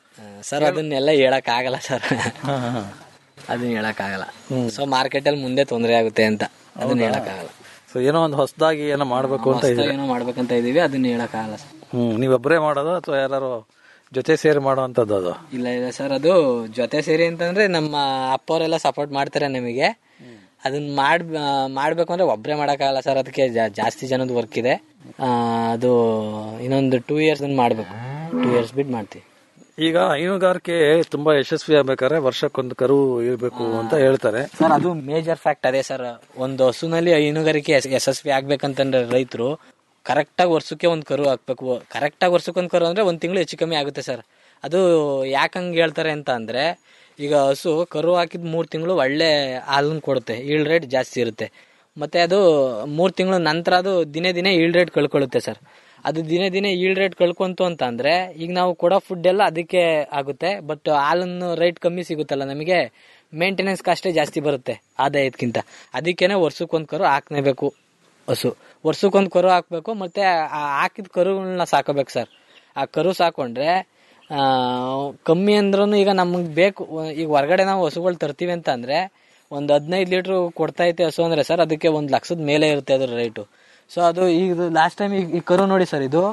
ಸರ್ ಅದನ್ನೆಲ್ಲ ಹೇಳಕ್ ಆಗಲ್ಲ ಸರ್ ಹಾ, ಹಾ. ಅದನ್ನ ಹೇಳಕ್ ಆಗಲ್ಲ ಸೊ ಮಾರ್ಕೆಟ್ ಅಲ್ಲಿ ಮುಂದೆ ತೊಂದರೆ ಆಗುತ್ತೆ ಅಂತ ಅದನ್ನ ಹೇಳಕ್ ಆಗಲ್ಲ ಸೊ ಏನೋ ಒಂದು ಹೊಸದಾಗಿ ಏನೋ ಮಾಡ್ಬೇಕು ಅಂತ ಇದೆ ಏನೋ ಮಾಡ್ಬೇಕಂತ ಇದೀವಿ ಅದನ್ನ ಹೇಳಕ್ ಆಗಲ್ಲ ಸರ್ ಹ್ಮ್ ನೀವೊಬ್ಬರೇ ಮಾಡೋದು ಅಥವಾ ಯಾರು ಜೊತೆ ಸೇರಿ ಮಾಡುವಂತದ್ದು ಅದು ಇಲ್ಲ ಇಲ್ಲ ಸರ್ ಅದು ಜೊತೆ ಸೇರಿ ಅಂತಂದ್ರೆ ನಮ್ಮ ಅಪ್ಪವರೆಲ್ಲ ಸಪೋರ್ಟ್ ಮಾಡ್ತಾರೆ ನಮಗೆ ಅದನ್ನ ಮಾಡ್ ಆ, ಮಾಡ್ಬೇಕು ಅಂದ್ರೆ ಒಬ್ಬರೇ ಮಾಡೋಕ್ಕಾಗಲ್ಲ ಸರ್ ಅದಕ್ಕೆ ಜಾ- ಜಾಸ್ತಿ ಜನದ ವರ್ಕ್ ಇದೆ ಆ, ಅದು ಇನ್ನೊಂದು ಟೂ ಇಯರ್ಸ್ ಮಾಡ್ಬೇಕು ಟೂ ಇಯರ್ಸ್ ಬಿಟ್ಟು ಮಾಡ್ತೀವಿ ಈಗ ಹೈನುಗಾರಿಕೆ ತುಂಬಾ ಯಶಸ್ವಿ ಆಗ್ಬೇಕಾದ್ರೆ ವರ್ಷಕ್ಕೊಂದು ಕರು ಇರಬೇಕು ಅಂತ ಹೇಳ್ತಾರೆ ಸರ್ ಅದು ಮೇಜರ್ ಫ್ಯಾಕ್ಟ್ ಅದೇ ಸರ್ ಒಂದು ಹಸುನಲ್ಲಿ ಹೈನುಗಾರಿಕೆ ಯಶ- ಯಶಸ್ವಿ ಆಗ್ಬೇಕಂತಂದ್ರೆ ರೈತರು ಕರೆಕ್ಟಾಗಿ ವರ್ಷಕ್ಕೆ ಒಂದು ಕರು ಹಾಕ್ಬೇಕು ಕರೆಕ್ಟಾಗಿ ವರ್ಷಕ್ಕೆ ಒಂದು ಕರು ಅಂದ್ರೆ ಒಂದು ತಿಂಗಳು ಹೆಚ್ಚು ಕಮ್ಮಿ ಆಗುತ್ತೆ ಸರ್ ಅದು ಯಾಕಂಗೆ ಹೇಳ್ತಾರೆ ಅಂತ ಅಂದ್ರೆ ಈಗ ಹಸು ಕರು ಹಾಕಿದ ಮೂರು ತಿಂಗಳು ಒಳ್ಳೆ ಹಾಲನ್ನು ಕೊಡುತ್ತೆ ಈಲ್ಡ್ ರೇಟ್ ಜಾಸ್ತಿ ಇರುತ್ತೆ ಮತ್ತೆ ಅದು ಮೂರು ತಿಂಗಳ ನಂತರ ಅದು ದಿನೇ ದಿನೇ ಈಲ್ಡ್ ರೇಟ್ ಕಳ್ಕೊಳ್ಳುತ್ತೆ ಸರ್ ಅದು ದಿನೇ ದಿನೇ ಈಲ್ಡ್ ರೇಟ್ ಕಳ್ಕೊಂತು ಅಂತ ಅಂದ್ರೆ ಈಗ ನಾವು ಕೊಡೋ ಫುಡ್ ಎಲ್ಲ ಅದಕ್ಕೆ ಆಗುತ್ತೆ ಬಟ್ ಹಾಲನ್ನು ರೇಟ್ ಕಮ್ಮಿ ಸಿಗುತ್ತಲ್ಲ ನಮಗೆ ಮೇಂಟೆನೆನ್ಸ್ ಕಾಸ್ಟೇ ಜಾಸ್ತಿ ಬರುತ್ತೆ ಆದಾಯಕ್ಕಿಂತ ಅದಕ್ಕೇನೆ ವರ್ಷಕ್ಕೊಂದು ಕರು ಹಾಕ್ನೇಬೇಕು ಹಸು ವರ್ಷಕ್ಕೊಂದು ಕರು ಹಾಕ್ಬೇಕು ಮತ್ತೆ ಆ ಹಾಕಿದ ಕರುಗಳನ್ನ ಸಾಕೋಬೇಕು ಸರ್ ಆ ಕರು ಸಾಕೊಂಡ್ರೆ ಆ, ಕಮ್ಮಿ ಅಂದ್ರೂ ಈಗ ನಮಗೆ ಬೇಕು ಈಗ ಹೊರಗಡೆ ನಾವು ಹಸುಗಳು ತರ್ತೀವಿ ಅಂತ ಅಂದ್ರೆ ಒಂದು ಹದಿನೈದು ಲೀಟ್ರ್ ಕೊಡ್ತೈತೆ ಹಸು ಅಂದ್ರೆ ಸರ್ ಅದಕ್ಕೆ ಒಂದು ಲಕ್ಷದ ಮೇಲೆ ಇರುತ್ತೆ ಅದ್ರ ರೇಟು ಸೊ ಅದು ಈಗ ಲಾಸ್ಟ್ ಟೈಮ್ ಈ ಕರು ನೋಡಿ ಸರ್ ಇದು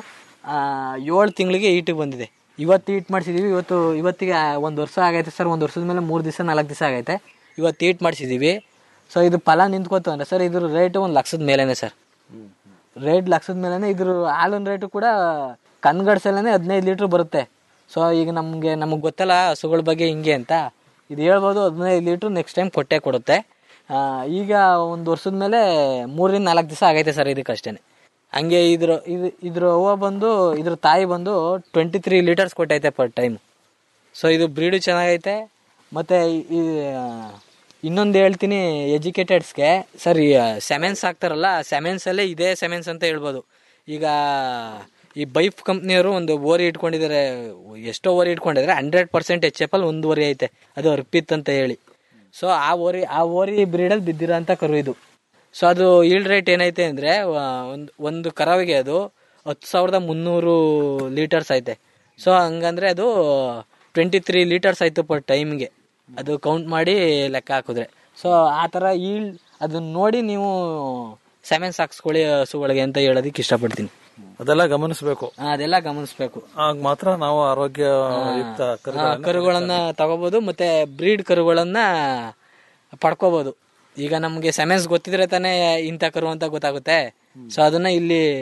ಏಳು ತಿಂಗಳಿಗೆ ಈಟಿಗೆ ಬಂದಿದೆ ಇವತ್ತು ಈಟ್ ಮಾಡಿಸಿದೀವಿ ಇವತ್ತು ಇವತ್ತಿಗೆ ಒಂದು ವರ್ಷ ಆಗೈತೆ ಸರ್ ಒಂದು ವರ್ಷದ ಮೇಲೆ ಮೂರು ದಿವಸ ನಾಲ್ಕು ದಿವಸ ಆಗೈತೆ ಇವತ್ತು ಈಟ್ ಮಾಡಿಸಿದೀವಿ ಸೊ ಇದು ಫಲ ನಿಂತ್ಕೋತು ಅಂದ್ರೆ ಸರ್ ಇದ್ರ ರೇಟು ಒಂದು ಲಕ್ಷದ ಮೇಲೇನೆ ಸರ್ ರೇಟ್ ಲಕ್ಷದ ಮೇಲೆನೆ ಇದ್ರ ಹಾಲಿನ ರೇಟು ಕೂಡ ಕನ್ಗಡ್ಸಲ್ಲೇ ಹದಿನೈದು ಲೀಟ್ರ್ ಬರುತ್ತೆ ಸೊ ಈಗ ನಮಗೆ ನಮಗೆ ಗೊತ್ತಲ್ಲ ಹಸುಗಳ ಬಗ್ಗೆ ಹಿಂಗೆ ಅಂತ ಇದು ಹೇಳ್ಬೋದು ಹದಿನೈದು ಲೀಟ್ರ್ ನೆಕ್ಸ್ಟ್ ಟೈಮ್ ಕೊಟ್ಟೆ ಕೊಡುತ್ತೆ ಆ, ಈಗ ಒಂದು ವರ್ಷದ ಮೇಲೆ ಮೂರರಿಂದ ನಾಲ್ಕು ದಿವಸ ಆಗೈತೆ ಸರ್ ಇದಕ್ಕೆ ಅಷ್ಟೇ ಹಂಗೆ ಇದ್ರ ಇದು ಇದ್ರ ಅವ್ವ ಬಂದು ಇದ್ರ ತಾಯಿ ಬಂದು ಟ್ವೆಂಟಿ ತ್ರೀ ಲೀಟರ್ಸ್ ಕೊಟ್ಟೈತೆ ಪರ್ ಟೈಮ್ ಸೊ ಇದು ಬ್ರೀಡು ಚೆನ್ನಾಗೈತೆ ಮತ್ತೆ ಈ- ಈ ಇನ್ನೊಂದು ಹೇಳ್ತೀನಿ ಎಜುಕೇಟೆಡ್ಸ್ಗೆ ಸರ್ ಈ ಸೆಮೆನ್ಸ್ ಹಾಕ್ತಾರಲ್ಲ ಸೆಮೆನ್ಸ್ ಅಲ್ಲೇ ಇದೇ ಸೆಮೆನ್ಸ್ ಅಂತ ಹೇಳ್ಬೋದು ಈಗ ಈ ಬೈಫ್ ಕಂಪ್ನಿಯವರು ಒಂದು ಓರಿ ಇಟ್ಕೊಂಡಿದ್ದಾರೆ ಎಷ್ಟೋ ಓರಿ ಇಟ್ಕೊಂಡಿದ್ದಾರೆ ಹಂಡ್ರೆಡ್ ಪರ್ಸೆಂಟ್ ಎಚ್ ಎಫ್ ಅಲ್ಲಿ ಒಂದು ಓರಿ ಐತೆ ಅದು ಅರ್ಪಿತ್ ಅಂತ ಹೇಳಿ ಸೊ ಆ ಓರಿ ಆ ಓರಿ ಬ್ರೀಡಲ್ಲಿ ಬಿದ್ದಿರೋ ಅಂತ ಕರು ಇದು ಸೊ ಅದು ಈಲ್ಡ್ ರೇಟ್ ಏನೈತೆ ಅಂದ್ರೆ ಒಂದು ಒಂದು ಕರಾವಿಗೆ ಅದು ಹತ್ತು ಸಾವಿರದ ಮುನ್ನೂರು ಲೀಟರ್ಸ್ ಐತೆ ಸೊ ಹಂಗಂದ್ರೆ ಅದು ಟ್ವೆಂಟಿ ತ್ರೀ ಲೀಟರ್ಸ್ ಆಯ್ತು ಪರ್ ಟೈಮ್ಗೆ ಅದು ಕೌಂಟ್ ಮಾಡಿ ಲೆಕ್ಕ ಹಾಕಿದ್ರೆ ಸೊ ಆ ಥರ ಈಲ್ಡ್ ಅದನ್ನ ನೋಡಿ ನೀವು ಸೆಮೆನ್ಸ್ ಹಾಕ್ಸ್ಕೊಳ್ಳಿ ಹಸುಗಳಿಗೆ ಅಂತ ಹೇಳೋದಕ್ಕೆ ಇಷ್ಟಪಡ್ತೀನಿ ಅದೆಲ್ಲ ಗಮನಿಸಬೇಕು ಆ, ಅದೆಲ್ಲ ಗಮನಿಸ್ಬೇಕು ಆಗ ಮಾತ್ರ ನಾವು ಆರೋಗ್ಯಯುಕ್ತ ಕರು ಆ, ಕರುಗಳನ್ನ ತಗೋಬಹುದು ಮತ್ತೆ ಬ್ರೀಡ್ ಕರುಗಳನ್ನ ಪಡ್ಕೋಬಹುದು ಈಗ ನಮ್ಗೆ ಸೆಮೆನ್ಸ್ ಗೊತ್ತಿದ್ರೆ ತಾನೇ ಇಂಥ ಕರು ಅಂತ ಗೊತ್ತಾಗುತ್ತೆ ಸೊ ಅದನ್ನ ಇಲ್ಲಿ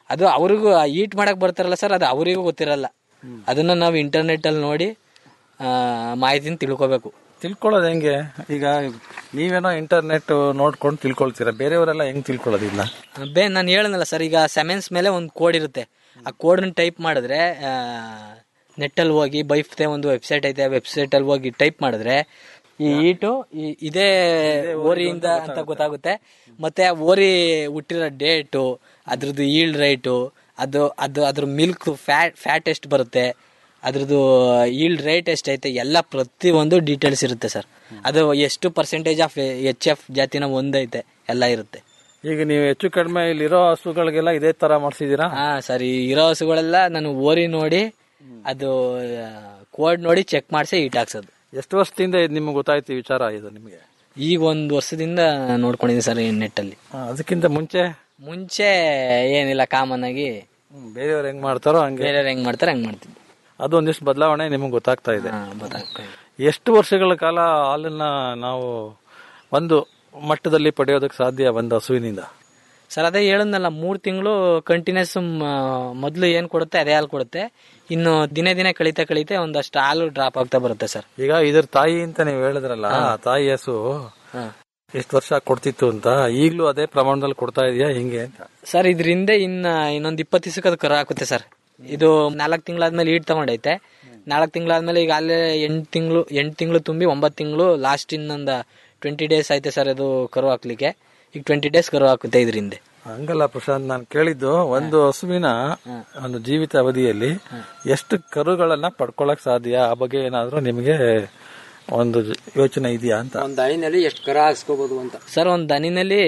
ಅದು ಅವ್ರಿಗೂ ಈಟ್ ಮಾಡಕ್ ಬರ್ತಾರಲ್ಲ ಸರ್ ಅದು ಅವರಿಗೂ ಗೊತ್ತಿರಲ್ಲ ಅದನ್ನ ನಾವು ಇಂಟರ್ನೆಟ್ ಅಲ್ಲಿ ನೋಡಿ ಆ, ಮಾಹಿತಿನ ತಿಳ್ಕೊಬೇಕು ತಿಳ್ಕೊಳ್ಳೋದು ಹೆಂಗೆ ಈಗ ನೀವೇನೋ ಇಂಟರ್ನೆಟ್ ನೋಡ್ಕೊಂಡು ತಿಳ್ಕೊಳ್ತೀರಾ ಬೇರೆಯವರೆಲ್ಲ ಹೆಂಗ್ ತಿಳ್ಕೊಳ್ಳೋದಿಲ್ಲ ಬೇ ನಾನು ಹೇಳನಲ್ಲ ಸರ್ ಈಗ ಸೆಮೆನ್ಸ್ ಮೇಲೆ ಒಂದು ಕೋಡ್ ಇರುತ್ತೆ ಆ ಕೋಡ್ನ ಟೈಪ್ ಮಾಡಿದ್ರೆ ನೆಟ್ಟಲ್ಲಿ ಹೋಗಿ ಬೈಫ್ತೆ ಒಂದು ವೆಬ್ಸೈಟ್ ಐತೆ ವೆಬ್ಸೈಟ್ ಅಲ್ಲಿ ಹೋಗಿ ಟೈಪ್ ಮಾಡಿದ್ರೆ ಈ ಈಟು ಈ- ಇದೇ ಓರಿಯಿಂದ ಅಂತ ಗೊತ್ತಾಗುತ್ತೆ ಮತ್ತೆ ಆ ಓರಿ ಹುಟ್ಟಿರೋ ಡೇಟು ಅದ್ರದ್ದು ಈಲ್ಡ್ ರೈಟು ಅದು ಅದು ಅದ್ರ ಮಿಲ್ಕ್ ಫ್ಯಾಟ್ ಫ್ಯಾಟ್ ಎಷ್ಟು ಬರುತ್ತೆ ಅದ್ರದ್ದು ಈಲ್ಡ್ ರೇಟ್ ಎಷ್ಟೈತೆ ಎಲ್ಲ ಪ್ರತಿಯೊಂದು ಡೀಟೇಲ್ಸ್ ಇರುತ್ತೆ ಸರ್ ಅದು ಎಷ್ಟು ಪರ್ಸೆಂಟೇಜ್ ಆಫ್ ಎಚ್ ಎಫ್ ಜಾತಿನ ಒಂದೈತೆ ಎಲ್ಲ ಇರುತ್ತೆ ಈಗ ನೀವು ಹೆಚ್ಚು ಕಡಿಮೆ ಇಲ್ಲಿರೋ ಹಸುಗಳಿಗೆಲ್ಲ ಇದೇ ತರ ಮಾಡಿಸಿದೀರಾ ಹಾ ಸರಿ ಇರೋ ಹಸುಗಳೆಲ್ಲ ನಾನು ಓರಿ ನೋಡಿ ಅದು ಕೋಡ್ ನೋಡಿ ಚೆಕ್ ಮಾಡಿಸಿ ಈಟ್ ಹಾಕ್ಸೋದು ಎಷ್ಟು ವರ್ಷದಿಂದ ಇದು ನಿಮ್ಗೆ ಗೊತ್ತಾಯ್ತು ಈ ವಿಚಾರ ಇದು ನಿಮಗೆ ಈಗ ಒಂದು ವರ್ಷದಿಂದ ನೋಡ್ಕೊಂಡಿದ್ದೀನಿ ಸರ್ ನೆಟ್ಟಲ್ಲಿ ಅದಕ್ಕಿಂತ ಮುಂಚೆ ಮುಂಚೆ ಏನಿಲ್ಲ ಕಾಮನ್ ಆಗಿ ಹ್ಮ್, ಬೇರೆಯವ್ರು ಹೆಂಗ್ ಮಾಡ್ತಾರೋ ಹಂಗೆ ಬೇರೆಯವ್ರು ಹೆಂಗ್ ಮಾಡ್ತಾರೆ ಹಂಗ್ ಮಾಡ್ತಿದ್ವಿ ಅದು ಒಂದಿಷ್ಟು ಬದಲಾವಣೆ ನಿಮಗೆ ಗೊತ್ತಾಗ್ತಾ ಇದೆ ಹಾ ಗೊತ್ತಾಗ್ತಾ ಇದೆ. ಎಷ್ಟು ವರ್ಷಗಳ ಕಾಲ ಹಾಲನ್ನ ನಾವು ಒಂದು ಮಟ್ಟದಲ್ಲಿ ಪಡೆಯೋದಕ್ಕೆ ಸಾಧ್ಯ ಒಂದು ಹಸುವಿನಿಂದ ಸರ್ ಅದೇ ಹೇಳದ್ನಲ್ಲ ಮೂರ್ ತಿಂಗಳು ಕಂಟಿನ್ಯೂಸ್ ಮೊದ್ಲು ಏನ್ ಕೊಡುತ್ತೆ ಅದೇ ಹಾಲು ಕೊಡುತ್ತೆ ಇನ್ನು ದಿನೇ ದಿನೇ ಕಳೀತಾ ಕಳೀತಾ ಒಂದಷ್ಟು ಹಾಲು ಡ್ರಾಪ್ ಆಗ್ತಾ ಬರುತ್ತೆ ಸರ್ ಈಗ ಇದ್ರ ತಾಯಿ ಅಂತ ನೀವು ಹೇಳಿದ್ರಲ್ಲ ಆ ತಾಯಿ ಹಸು ಎಷ್ಟು ವರ್ಷ ಕೊಡ್ತಿತ್ತು ಅಂತ ಈಗಲೂ ಅದೇ ಪ್ರಮಾಣದಲ್ಲಿ ಕೊಡ್ತಾ ಇದೆಯಾ ಹಿಂಗೆ ಅಂತ ಸರ್ ಇದ್ರಿಂದ ಇನ್ನ ಇನ್ನೊಂದ್ ಇಪ್ಪತ್ತು ದಿವಸಕ್ಕೆ ಅದು ಕರ ಹಾಕುತ್ತೆ ಸರ್ ಇದು ನಾಲ್ಕು ತಿಂಗಳಾದ್ಮೇಲೆ ಈಡ್ ತಗೊಂಡೈತೆ ನಾಲ್ಕು ತಿಂಗಳಾದ್ಮೇಲೆ ಈಗ ಅಲ್ಲೇ ಎಂಟು ತಿಂಗಳು ಎಂಟು ತಿಂಗಳು ತುಂಬಿ ಒಂಬತ್ತು ತಿಂಗಳು ಲಾಸ್ಟ್ ಇನ್ನೊಂದು ಟ್ವೆಂಟಿ ಡೇಸ್ ಐತೆ ಸರ್ ಅದು ಕರು ಹಾಕ್ಲಿಕ್ಕೆ ಈಗ ಟ್ವೆಂಟಿ ಡೇಸ್ ಕರು ಹಾಕುತ್ತೆ ಇದರಿಂದ ಹಂಗಲ್ಲ ಪ್ರಶಾಂತ್ ನಾನು ಕೇಳಿದ್ದು ಒಂದು ಹಸುವಿನ ಒಂದು ಜೀವಿತ ಅವಧಿಯಲ್ಲಿ ಎಷ್ಟು ಕರುಗಳನ್ನ ಪಡ್ಕೊಳಕ್ ಸಾಧ್ಯ ಆ ಬಗ್ಗೆ ಏನಾದ್ರೂ ನಿಮಗೆ ಒಂದು ಜ- ಯೋಚನೆ ಇದೆಯಾ ಅಂತ ಒಂದ್ ಹಳಿನಲ್ಲಿ ಎಷ್ಟು ಕರ ಹಾಕ್ಸ್ಕೋಬಹುದು ಅಂತ ಸರ್ ಒಂದು ದನಿನಲ್ಲಿ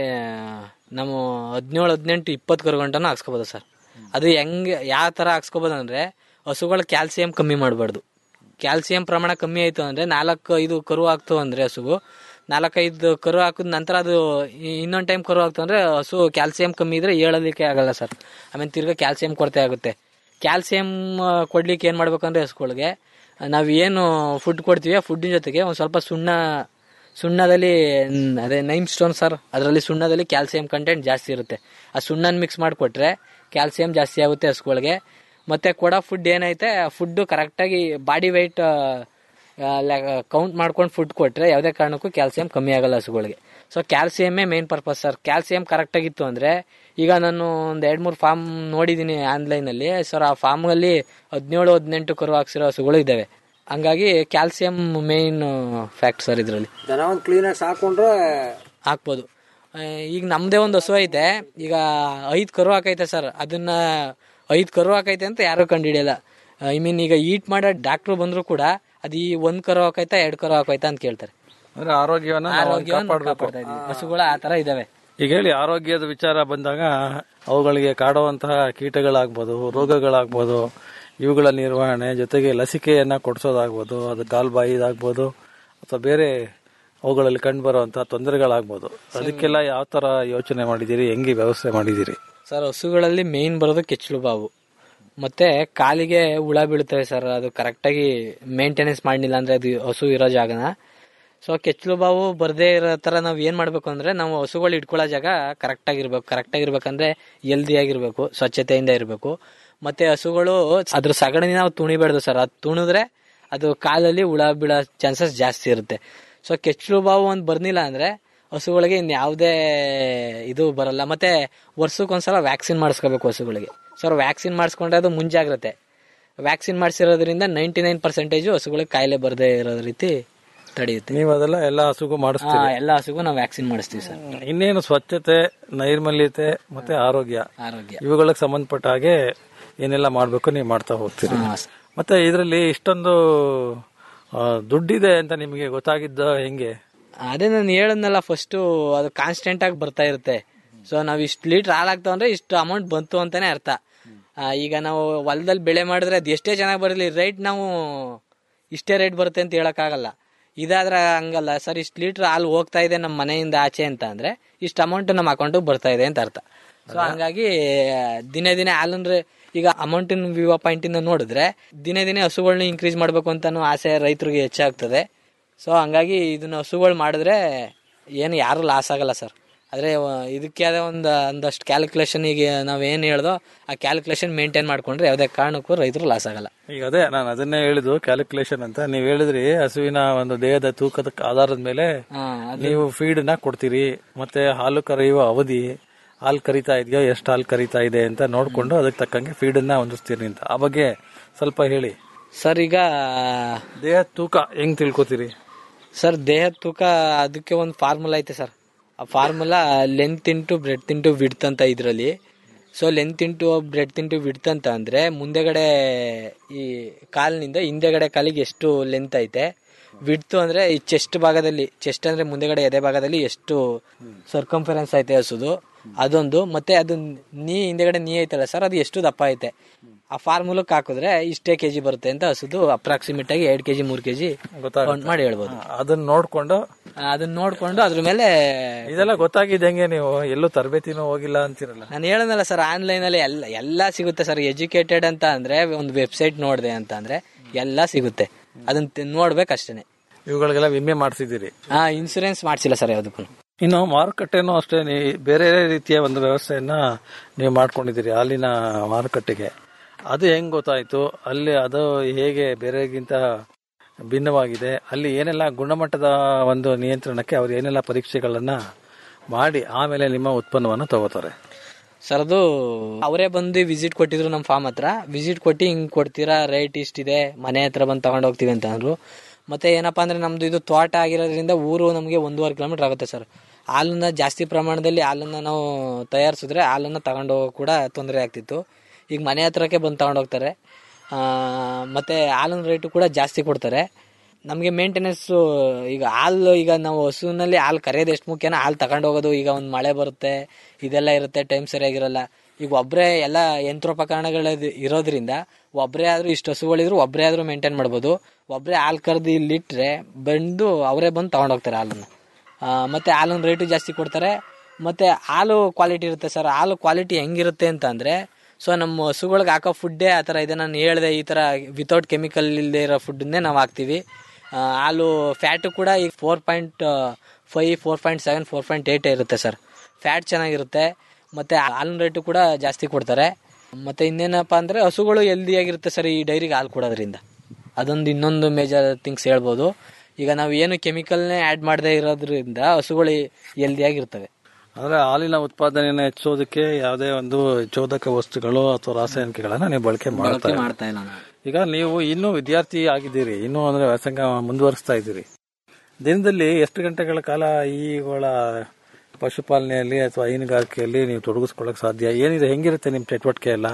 ನಾವು ಹದಿನೇಳು ಹದಿನೆಂಟು ಇಪ್ಪತ್ತು ಕರು ಗಂಟನೂ ಹಾಕ್ಸ್ಕೋಬೋದು ಸರ್ ಅದು ಹೆಂಗೆ ಯಾವ ಥರ ಹಾಕ್ಸ್ಕೋಬೋದು ಅಂದರೆ ಹಸುಗಳ ಕ್ಯಾಲ್ಸಿಯಂ ಕಮ್ಮಿ ಮಾಡಬಾರ್ದು ಕ್ಯಾಲ್ಸಿಯಂ ಪ್ರಮಾಣ ಕಮ್ಮಿ ಆಯಿತು ಅಂದರೆ ನಾಲ್ಕು ಐದು ಕರು ಹಾಕ್ತು ಅಂದರೆ ಹಸುವು ನಾಲ್ಕೈದು ಕರು ಹಾಕಿದ ನಂತರ ಅದು ಇನ್ನೊಂದು ಟೈಮ್ ಕರು ಹಾಕ್ತು ಅಂದರೆ ಹಸು ಕ್ಯಾಲ್ಸಿಯಂ ಕಮ್ಮಿ ಇದ್ರೆ ಹೇಳಲಿಕ್ಕೆ ಆಗಲ್ಲ ಸರ್ ಆಮೇಲೆ ತಿರ್ಗಾ ಕ್ಯಾಲ್ಸಿಯಂ ಕೊರತೆ ಆಗುತ್ತೆ ಕ್ಯಾಲ್ಸಿಯಂ ಕೊಡ್ಲಿಕ್ಕೆ ಏನು ಮಾಡ್ಬೇಕಂದ್ರೆ ಹಸುಗಳಿಗೆ ನಾವು ಏನು ಫುಡ್ ಕೊಡ್ತೀವಿ ಆ ಫುಡ್ಡಿನ ಜೊತೆಗೆ ಒಂದು ಸ್ವಲ್ಪ ಸುಣ್ಣ ಸುಣ್ಣದಲ್ಲಿ ನ್- ಅದೇ ನೈಮ್ ಸ್ಟೋನ್ ಸರ್ ಅದರಲ್ಲಿ ಸುಣ್ಣದಲ್ಲಿ ಕ್ಯಾಲ್ಸಿಯಂ ಕಂಟೆಂಟ್ ಜಾಸ್ತಿ ಇರುತ್ತೆ ಆ ಸುಣ್ಣನ ಮಿಕ್ಸ್ ಮಾಡಿಕೊಟ್ರೆ ಕ್ಯಾಲ್ಸಿಯಂ ಜಾಸ್ತಿ ಆಗುತ್ತೆ ಹಸುಗಳಿಗೆ ಮತ್ತೆ ಕೊಡೋ ಫುಡ್ ಏನೈತೆ ಆ ಫುಡ್ಡು ಕರೆಕ್ಟಾಗಿ ಬಾಡಿ ವೆಯ್ಟ್ ಕೌಂಟ್ ಮಾಡ್ಕೊಂಡು ಫುಡ್ ಕೊಟ್ರೆ ಯಾವುದೇ ಕಾರಣಕ್ಕೂ ಕ್ಯಾಲ್ಸಿಯಂ ಕಮ್ಮಿ ಆಗಲ್ಲ ಹಸುಗಳಿಗೆ ಸೊ ಕ್ಯಾಲ್ಸಿಯಮ್ಮೇ ಮೇನ್ ಪರ್ಪಸ್ ಸರ್ ಕ್ಯಾಲ್ಸಿಯಂ ಕರೆಕ್ಟಾಗಿತ್ತು ಅಂದರೆ ಈಗ ನಾನು ಒಂದು ಎರಡು ಮೂರು ಫಾರ್ಮ್ ನೋಡಿದ್ದೀನಿ ಆನ್ಲೈನಲ್ಲಿ ಸರ್ ಆ ಫಾರ್ಮಲ್ಲಿ ಹದಿನೇಳು ಹದಿನೆಂಟು ಕರು ಹಾಕ್ಸಿರೋ ಹಸುಗಳು ಇದ್ದಾವೆ ಹಂಗಾಗಿ ಕ್ಯಾಲ್ಸಿಯಂ ಮೇನ್ ಫ್ಯಾಕ್ಟ್ ಸರ್ ಇದರಲ್ಲಿ ದನ ಒಂದ್ ಕ್ಲೀನಾಗಿ ಸಾಕೊಂಡ್ರೆ ಹಾಕ್ಬೋದು ಆ, ಈಗ ನಮ್ದೇ ಒಂದು ಹಸು ಐತೆ ಈಗ ಐದು ಕರು ಹಾಕೈತೆ ಸರ್ ಅದನ್ನ ಐದು ಕರು ಹಾಕೈತೆ ಅಂತ ಯಾರು ಕಂಡುಹಿಡಿಯಲ್ಲ ಐ ಮೀನ್ ಈಗ ಈಟ್ ಮಾಡೋ ಡಾಕ್ಟ್ರು ಬಂದ್ರು ಕೂಡ ಅದು ಈ ಒಂದ್ ಕರು ಹಾಕೈತಾ ಎರಡು ಕರು ಹಾಕೈತಾ ಅಂತ ಕೇಳ್ತಾರೆ ಅಂದ್ರೆ ಆರೋಗ್ಯವನ್ನ ನಾವು ಆರೋಗ್ಯವನ್ನು ಕಾಪಾಡ್ಬೇಕು ಕಾಪಾಡ್ತಾ ಇದೀವಿ ಹಸುಗಳು ಆ ತರ ಇದಾವೆ ಈಗ ಹೇಳಿ ಆರೋಗ್ಯದ ವಿಚಾರ ಬಂದಾಗ ಅವುಗಳಿಗೆ ಕಾಡುವಂತಹ ಕೀಟಗಳಾಗ್ಬೋದು ರೋಗಗಳಾಗ್ಬೋದು ಇವುಗಳ ನಿರ್ವಹಣೆ ಜೊತೆಗೆ ಲಸಿಕೆಯನ್ನ ಕೊಡಿಸೋದಾಗ್ಬೋದು ಅದು ಕಾಲ್ಬಾಯಿದಾಗ್ಬೋದು ಅಥವಾ ಬೇರೆ ಅವುಗಳಲ್ಲಿ ಕಂಡು ಬರುವಂತಹ ತೊಂದರೆಗಳಾಗ್ಬೋದು ಅದಕ್ಕೆಲ್ಲ ಯಾವ ತರ ಯೋಚನೆ ಮಾಡಿದ್ದೀರಿ ಹೆಂಗೆ ವ್ಯವಸ್ಥೆ ಮಾಡಿದ್ದೀರಿ ಸರ್ ಹಸುಗಳಲ್ಲಿ ಮೇನ್ ಬರೋದು ಕೆಚ್ಚಲು ಬಾವು ಮತ್ತೆ ಕಾಲಿಗೆ ಹುಳ ಬೀಳುತ್ತವೆ ಸರ್ ಅದು ಕರೆಕ್ಟಾಗಿ ಮೇಂಟೆನೆನ್ಸ್ ಮಾಡಲಿಲ್ಲ ಅಂದ್ರೆ ಅದು ಹಸು ಇರೋ ಜಾಗನ ಸೊ ಕೆಚ್ಚಲು ಬಾವು ಬರದೇ ಇರೋ ತರ ನಾವು ಏನ್ ಮಾಡ್ಬೇಕು ಅಂದ್ರೆ ನಾವು ಹಸುಗಳು ಇಟ್ಕೊಳ್ಳೋ ಜಾಗ ಕರೆಕ್ಟ್ ಆಗಿರ್ಬೇಕು ಕರೆಕ್ಟ್ ಆಗಿರ್ಬೇಕಂದ್ರೆ ಹೆಲ್ದಿ ಆಗಿರ್ಬೇಕು ಸ್ವಚ್ಛತೆಯಿಂದ ಇರಬೇಕು ಮತ್ತೆ ಹಸುಗಳು ಅದ್ರ ಸಗಣಿ ನಾವು ತುಣಿಬಾರ್ದು ಸರ್ ಅದು ತುಣಿದ್ರೆ ಅದು ಕಾಲಲ್ಲಿ ಹುಳ ಬೀಳೋ ಚಾನ್ಸಸ್ ಜಾಸ್ತಿ ಇರುತ್ತೆ ಸೊ ಕೆಚ್ಚಲು ಬಾವು ಒಂದು ಬರ್ನಿಲ್ಲ ಅಂದ್ರೆ ಹಸುಗಳಿಗೆ ಇನ್ಯಾವುದೇ ಇದು ಬರಲ್ಲ ಮತ್ತೆ ವರ್ಷಕ್ಕೊಂದ್ಸಲ ವ್ಯಾಕ್ಸಿನ್ ಮಾಡಿಸ್ಕೋಬೇಕು ಹಸುಗಳಿಗೆ ಸೊ ವ್ಯಾಕ್ಸಿನ್ ಮಾಡಿಸ್ಕೊಂಡ್ರೆ ಅದು ಮುಂಜಾಗ್ರತೆ ವ್ಯಾಕ್ಸಿನ್ ಮಾಡಿಸಿರೋದ್ರಿಂದ ನೈಂಟಿ ನೈನ್ ಪರ್ಸೆಂಟೇಜು ಹಸುಗಳಿಗೆ ಕಾಯಿಲೆ ಬರದೇ ಇರೋ ರೀತಿ ತಡೆಯುತ್ತೆ ನೀವು ಅದೆಲ್ಲ ಎಲ್ಲ ಹಸುಗೂ ಹಾ, ಮಾಡಿಸ್ತೀರಿ ಎಲ್ಲ ಹಸುಗೂ ನಾವು ವ್ಯಾಕ್ಸಿನ್ ಮಾಡಿಸ್ತೀವಿ ಸರ್ ಇನ್ನೇನು ಸ್ವಚ್ಛತೆ ನೈರ್ಮಲ್ಯತೆ ಮತ್ತೆ ಆರೋಗ್ಯ ಆರೋಗ್ಯ ಇವುಗಳಿಗೆ ಸಂಬಂಧಪಟ್ಟ ಹಾಗೆ ಏನೆಲ್ಲ ಮಾಡ್ಬೇಕು ನೀವು ಮಾಡ್ತಾ ಹೋಗ್ತೀರಿ ಹಾ, ಸ- ಮತ್ತೆ ಇದರಲ್ಲಿ ಇಷ್ಟೊಂದು ಆ, ದುಡ್ಡಿದೆ ಅಂತ ನಿಮಗೆ ಗೊತ್ತಾಗಿದ್ದ ಹೆಂಗೆ ಅದೇ ನಾನು ಹೇಳದ್ನಲ್ಲ ಫಸ್ಟ್ ಅದು ಕಾನ್ಸ್ಟೆಂಟ್ ಆಗಿ ಬರ್ತಾ ಇರುತ್ತೆ ಸೊ ನಾವು ಇಷ್ಟು ಲೀಟರ್ ಹಾಲಾಗ್ತಾವ ಅಂದ್ರೆ ಇಷ್ಟು ಅಮೌಂಟ್ ಬಂತು ಅಂತಾನೆ ಅರ್ಥ ಆ, ಈಗ ನಾವು ಹೊಲದಲ್ಲಿ ಬೆಳೆ ಮಾಡಿದ್ರೆ ಅದು ಎಷ್ಟೇ ಚೆನ್ನಾಗಿ ಬರಲಿ ರೈಟ್ ನಾವು ಇಷ್ಟೇ ರೇಟ್ ಬರುತ್ತೆ ಅಂತ ಹೇಳಕ್ಕಾಗಲ್ಲ ಇದಾದ್ರೆ ಹಂಗಲ್ಲ ಸರ್ ಇಷ್ಟು ಲೀಟರ್ ಹಾಲು ಹೋಗ್ತಾ ಇದೆ ನಮ್ಮ ಮನೆಯಿಂದ ಆಚೆ ಅಂತ ಅಂದ್ರೆ ಇಷ್ಟು ಅಮೌಂಟ್ ನಮ್ಮ ಅಕೌಂಟಿಗೆ ಬರ್ತಾ ಇದೆ ಅಂತ ಅರ್ಥ ಸೊ ಹಂಗಾಗಿ ದಿನೇ ದಿನೇ ಹಾಲಂದ್ರೆ ಈಗ ಅಮೌಂಟಿನ ವ್ಯೂ ಪಾಯಿಂಟ್ ಇಂದ ನೋಡಿದ್ರೆ ದಿನೇ ದಿನೇ ಹಸುಗಳನ್ನ ಇನ್ಕ್ರೀಸ್ ಮಾಡ್ಬೇಕು ಅಂತಾನು ಆಸೆ ರೈತರಿಗೆ ಹೆಚ್ಚಾಗ್ತದೆ ಸೊ ಹಂಗಾಗಿ ಇದನ್ನ ಹಸುಗಳು ಮಾಡಿದ್ರೆ ಏನು ಯಾರು ಲಾಸ್ ಆಗಲ್ಲ ಸರ್ ಆದರೆ ಇದಕ್ಕೆ ಆದ ಒಂದು ಒಂದಷ್ಟು ಕ್ಯಾಲ್ಕುಲೇಷನ್ ಈಗ ನಾವೇನು ಹೇಳ್ದೋ ಆ ಕ್ಯಾಲ್ಕುಲೇಷನ್ ಮೇಂಟೈನ್ ಮಾಡ್ಕೊಂಡ್ರೆ ಯಾವುದೇ ಕಾರಣಕ್ಕೂ ರೈತರು ಲಾಸ್ ಆಗಲ್ಲ ಈಗ ಅದೇ ನಾನು ಅದನ್ನೇ ಹೇಳಿದ್ದು ಕ್ಯಾಲ್ಕುಲೇಷನ್ ಅಂತ ನೀವು ಹೇಳಿದ್ರಿ ಹಸುವಿನ ಒಂದು ದೇಹದ ತೂಕದ ಆಧಾರದ ಮೇಲೆ ಹಾ, ನೀವು ಫೀಡ್ ನ ಕೊಡ್ತೀರಿ ಮತ್ತೆ ಹಾಲು ಕರೆಯುವ ಅವಧಿ ಹಾಲು ಕರಿತಾ ಇದೆಯೋ ಎಷ್ಟು ಹಾಲು ಕರಿತಾ ಇದೆ ಅಂತ ನೋಡ್ಕೊಂಡು ಅದಕ್ಕೆ ತಕ್ಕಂಗೆ ಫೀಡ್ ಅನ್ನ ಹೊಂದಿಸ್ತೀರಿ ಅಂತ ಆ ಬಗ್ಗೆ ಸ್ವಲ್ಪ ಹೇಳಿ ಸರ್ ಈಗ ದೇಹ ತೂಕ ಹೆಂಗ್ ತಿಳ್ಕೊತೀರಿ ಸರ್ ದೇಹದ ತೂಕ ಅದಕ್ಕೆ ಒಂದು ಫಾರ್ಮುಲಾ ಐತೆ ಸರ್ ಆ formula length into breadth into width ಅಂತ ಇದರಲ್ಲಿ so length into breadth into width ಅಂತ ಅಂದರೆ ಮುಂದೆಗಡೆ ಈ ಕಾಲಿನಿಂದ ಹಿಂದೆಗಡೆ ಕಾಲಿಗೆ ಎಷ್ಟು ಲೆಂತ್ ಐತೆ ವಿಡ್ತು ಅಂದರೆ ಈ ಚೆಸ್ಟ್ ಭಾಗದಲ್ಲಿ ಚೆಸ್ಟ್ ಅಂದರೆ ಮುಂದೆಗಡೆ ಎದೆ ಭಾಗದಲ್ಲಿ ಎಷ್ಟು ಸರ್ಕಂಫರೆನ್ಸ್ ಐತೆ ಹಸುದು ಅದೊಂದು ಮತ್ತೆ ಅದು ನೀ ಹಿಂದೆಗಡೆ ನೀ ಐತಲ್ಲ ಸರ್ ಅದು ಎಷ್ಟು ದಪ್ಪ ಐತೆ ಆ ಫಾರ್ಮುಲಕ್ಕೆ ಹಾಕಿದ್ರೆ ಇಷ್ಟೇ ಕೆ ಜಿ ಬರುತ್ತೆ ಅಂತ ಹಸುದು ಅಪ್ರಾಕ್ಸಿಮೇಟ್ ಆಗಿ ಎರಡು ಕೆ ಜಿ ಮೂರು ಕೆ ಜಿ ಕೌಂಟ್ ಮಾಡಿ ಹೇಳ್ಬೋದು ಅದನ್ನ ನೋಡ್ಕೊಂಡು ಆ, ಅದನ್ನ ನೋಡ್ಕೊಂಡು ಅದ್ರ ಮೇಲೆ ಇದೆಲ್ಲ ಗೊತ್ತಾಗಿದ್ದು ಹೆಂಗೆ ನೀವು ಎಲ್ಲೂ ತರಬೇತಿನೂ ಹೋಗಿಲ್ಲ ಅಂತಿರಲ್ಲ ನಾನು ಹೇಳನಲ್ಲ ಸರ್ ಆನ್ಲೈನ್ ಅಲ್ಲಿ ಎಲ್ಲ ಎಲ್ಲ ಸಿಗುತ್ತೆ ಸರ್ ಎಜುಕೇಟೆಡ್ ಅಂತ ಅಂದ್ರೆ ಒಂದು ವೆಬ್ಸೈಟ್ ನೋಡಿದೆ ಅಂತ ಅಂದ್ರೆ ಎಲ್ಲ ಸಿಗುತ್ತೆ ಅದನ್ನ ತಿ- ನೋಡ್ಬೇಕಷ್ಟೇನೆ ಇವುಗಳಿಗೆಲ್ಲ ವಿಮೆ ಮಾಡಿಸಿದ್ದೀರಿ ಹಾ ಇನ್ಸೂರೆನ್ಸ್ ಮಾಡ್ಸಿಲ್ಲ ಸರ್ ಯಾವುದಕ್ಕೂ ಇನ್ನು ಮಾರುಕಟ್ಟೆನೂ ಅಷ್ಟೇ ನೀ- ಬೇರೆ ರೀತಿಯ ಒಂದು ವ್ಯವಸ್ಥೆಯನ್ನ ನೀವು ಮಾಡ್ಕೊಂಡಿದ್ದೀರಿ ಹಾಲಿನ ಮಾರುಕಟ್ಟೆಗೆ ಅದು ಹೆಂಗ್ ಗೊತ್ತಾಯ್ತು ಅಲ್ಲಿ ಅದು ಹೇಗೆ ಬೇರೆಗಿಂತ ಭಿನ್ನವಾಗಿದೆ ಅಲ್ಲಿ ಏನೆಲ್ಲ ಗುಣಮಟ್ಟದ ಒಂದು ನಿಯಂತ್ರಣಕ್ಕೆ ಅವ್ರು ಏನೆಲ್ಲ ಪರೀಕ್ಷೆಗಳನ್ನ ಮಾಡಿ ಆಮೇಲೆ ನಿಮ್ಮ ಉತ್ಪನ್ನವನ್ನು ತಗೋತಾರೆ ಸರ್ ಅದು ಅವರೇ ಬಂದು ವಿಸಿಟ್ ಕೊಟ್ಟಿದ್ರು ನಮ್ಮ ಫಾರ್ಮ್ ಹತ್ರ ವಿಸಿಟ್ ಕೊಟ್ಟು ಹಿಂಗ್ ಕೊಡ್ತೀರಾ ರೇಟ್ ಇಷ್ಟಿದೆ ಮನೆ ಹತ್ರ ಬಂದು ತಗೊಂಡು ಹೋಗ್ತೀವಿ ಅಂತ ಅಂದ್ರು ಮತ್ತೆ ಏನಪ್ಪಾ ಅಂದ್ರೆ ನಮ್ದು ಇದು ತೋಟ ಆಗಿರೋದ್ರಿಂದ ಊರು ನಮಗೆ ಒಂದೂವರೆ ಕಿಲೋಮೀಟರ್ ಆಗುತ್ತೆ ಸರ್ ಹಾಲನ್ನ ಜಾಸ್ತಿ ಪ್ರಮಾಣದಲ್ಲಿ ಹಾಲನ್ನ ನಾವು ತಯಾರಿಸಿದ್ರೆ ಹಾಲನ್ನ ತಗೊಂಡು ಹೋಗೋ ಕೂಡ ತೊಂದರೆ ಆಗ್ತಿತ್ತು ಈಗ ಮನೆ ಹತ್ರಕ್ಕೆ ಬಂದು ತಗೊಂಡು ಹೋಗ್ತಾರೆ ಆ, ಮತ್ತೆ ಹಾಲಿನ ರೇಟು ಕೂಡ ಜಾಸ್ತಿ ಕೊಡ್ತಾರೆ ನಮಗೆ ಮೇಂಟೆನೆನ್ಸ್ ಈಗ ಹಾಲು ಈಗ ನಾವು ಹಸುವಿನಲ್ಲಿ ಹಾಲು ಕರೆಯೋದು ಎಷ್ಟು ಮುಖ್ಯನ ಹಾಲು ತಗೊಂಡು ಹೋಗೋದು ಈಗ ಒಂದು ಮಳೆ ಬರುತ್ತೆ ಇದೆಲ್ಲ ಇರುತ್ತೆ ಟೈಮ್ ಸರಿಯಾಗಿರಲ್ಲ ಈಗ ಒಬ್ಬರೇ ಎಲ್ಲ ಯಂತ್ರೋಪಕರಣಗಳ ಇರೋದ್ರಿಂದ ಒಬ್ಬರೇ ಆದ್ರೂ ಇಷ್ಟು ಹಸುಗಳಿದ್ರು ಒಬ್ಬರೇ ಆದ್ರೂ ಮೇಂಟೈನ್ ಮಾಡ್ಬೋದು ಒಬ್ಬರೇ ಹಾಲು ಕರೆದು ಇಲ್ಲಿಟ್ರೆ ಬಂದು ಅವರೇ ಬಂದು ತಗೊಂಡೋಗ್ತಾರೆ ಹಾಲನ್ನು ಆ, ಮತ್ತೆ ಹಾಲಿನ ರೇಟು ಜಾಸ್ತಿ ಕೊಡ್ತಾರೆ ಮತ್ತೆ ಹಾಲು ಕ್ವಾಲಿಟಿ ಇರುತ್ತೆ ಸರ್ ಹಾಲು ಕ್ವಾಲಿಟಿ ಹೆಂಗಿರುತ್ತೆ ಅಂತ ಅಂದ್ರೆ ಸೊ ನಮ್ಮ ಹಸುಗಳಿಗೆ ಹಾಕೋ ಫುಡ್ಡೇ ಆ ಥರ ಇದೆ ನಾನು ಹೇಳಿದೆ ಈ ಥರ ವಿತೌಟ್ ಕೆಮಿಕಲ್ ಇಲ್ಲದೆ ಇರೋ ಫುಡ್ಡನ್ನೇ ನಾವು ಹಾಕ್ತೀವಿ ಆ, ಹಾಲು ಫ್ಯಾಟು ಕೂಡ ಈಗ four point five four point seven four point eight ಇರುತ್ತೆ ಸರ್ ಫ್ಯಾಟ್ ಚೆನ್ನಾಗಿರುತ್ತೆ ಮತ್ತೆ ಹಾಲಿನ ರೇಟು ಕೂಡ ಜಾಸ್ತಿ ಕೊಡ್ತಾರೆ ಮತ್ತೆ ಇನ್ನೇನಪ್ಪ ಅಂದ್ರೆ ಹಸುಗಳು ಹೆಲ್ದಿಯಾಗಿರುತ್ತೆ ಸರ್ ಈ ಡೈರಿಗೆ ಹಾಲು ಕೊಡೋದ್ರಿಂದ ಅದೊಂದು ಇನ್ನೊಂದು ಮೇಜರ್ ಥಿಂಗ್ಸ್ ಹೇಳ್ಬೋದು ಈಗ ನಾವು ಏನು ಕೆಮಿಕಲ್ನೇ ಆ್ಯಡ್ ಮಾಡದೇ ಇರೋದ್ರಿಂದ ಹಸುಗಳು ಹೆಲ್ದಿಯಾಗಿರ್ತವೆ ಅಂದ್ರೆ ಹಾಲಿನ ಉತ್ಪಾದನೆಯನ್ನು ಹೆಚ್ಚಿಸೋದಕ್ಕೆ ಯಾವುದೇ ಒಂದು ಚೋದಕ ವಸ್ತುಗಳು ಅಥವಾ ರಾಸಾಯನಿಕಗಳನ್ನ ನೀವು ಬಳಕೆ ಮಾಡ್ತಾ ಇಲ್ಲ. ಮಾಡ್ತಾ ಇಲ್ಲ ನಾವು ಈಗ ನೀವು ಇನ್ನೂ ವಿದ್ಯಾರ್ಥಿ ಆಗಿದ್ದೀರಿ ಇನ್ನೂ ಅಂದ್ರೆ ವ್ಯಾಸಂಗ ಮುಂದುವರಿಸ್ತಾ ಇದ್ದೀರಿ ದಿನದಲ್ಲಿ ಎಷ್ಟು ಗಂಟೆಗಳ ಕಾಲ ಈಗಳ ಪಶುಪಾಲನೆಯಲ್ಲಿ ಅಥವಾ ಹೈನುಗಾರಿಕೆಯಲ್ಲಿ ನೀವು ತೊಡಗಿಸ್ಕೊಳ್ಳಕ್ ಸಾಧ್ಯ ಏನಿದೆ ಹೆಂಗಿರುತ್ತೆ ನಿಮ್ಮ ಚಟುವಟಿಕೆ ಎಲ್ಲ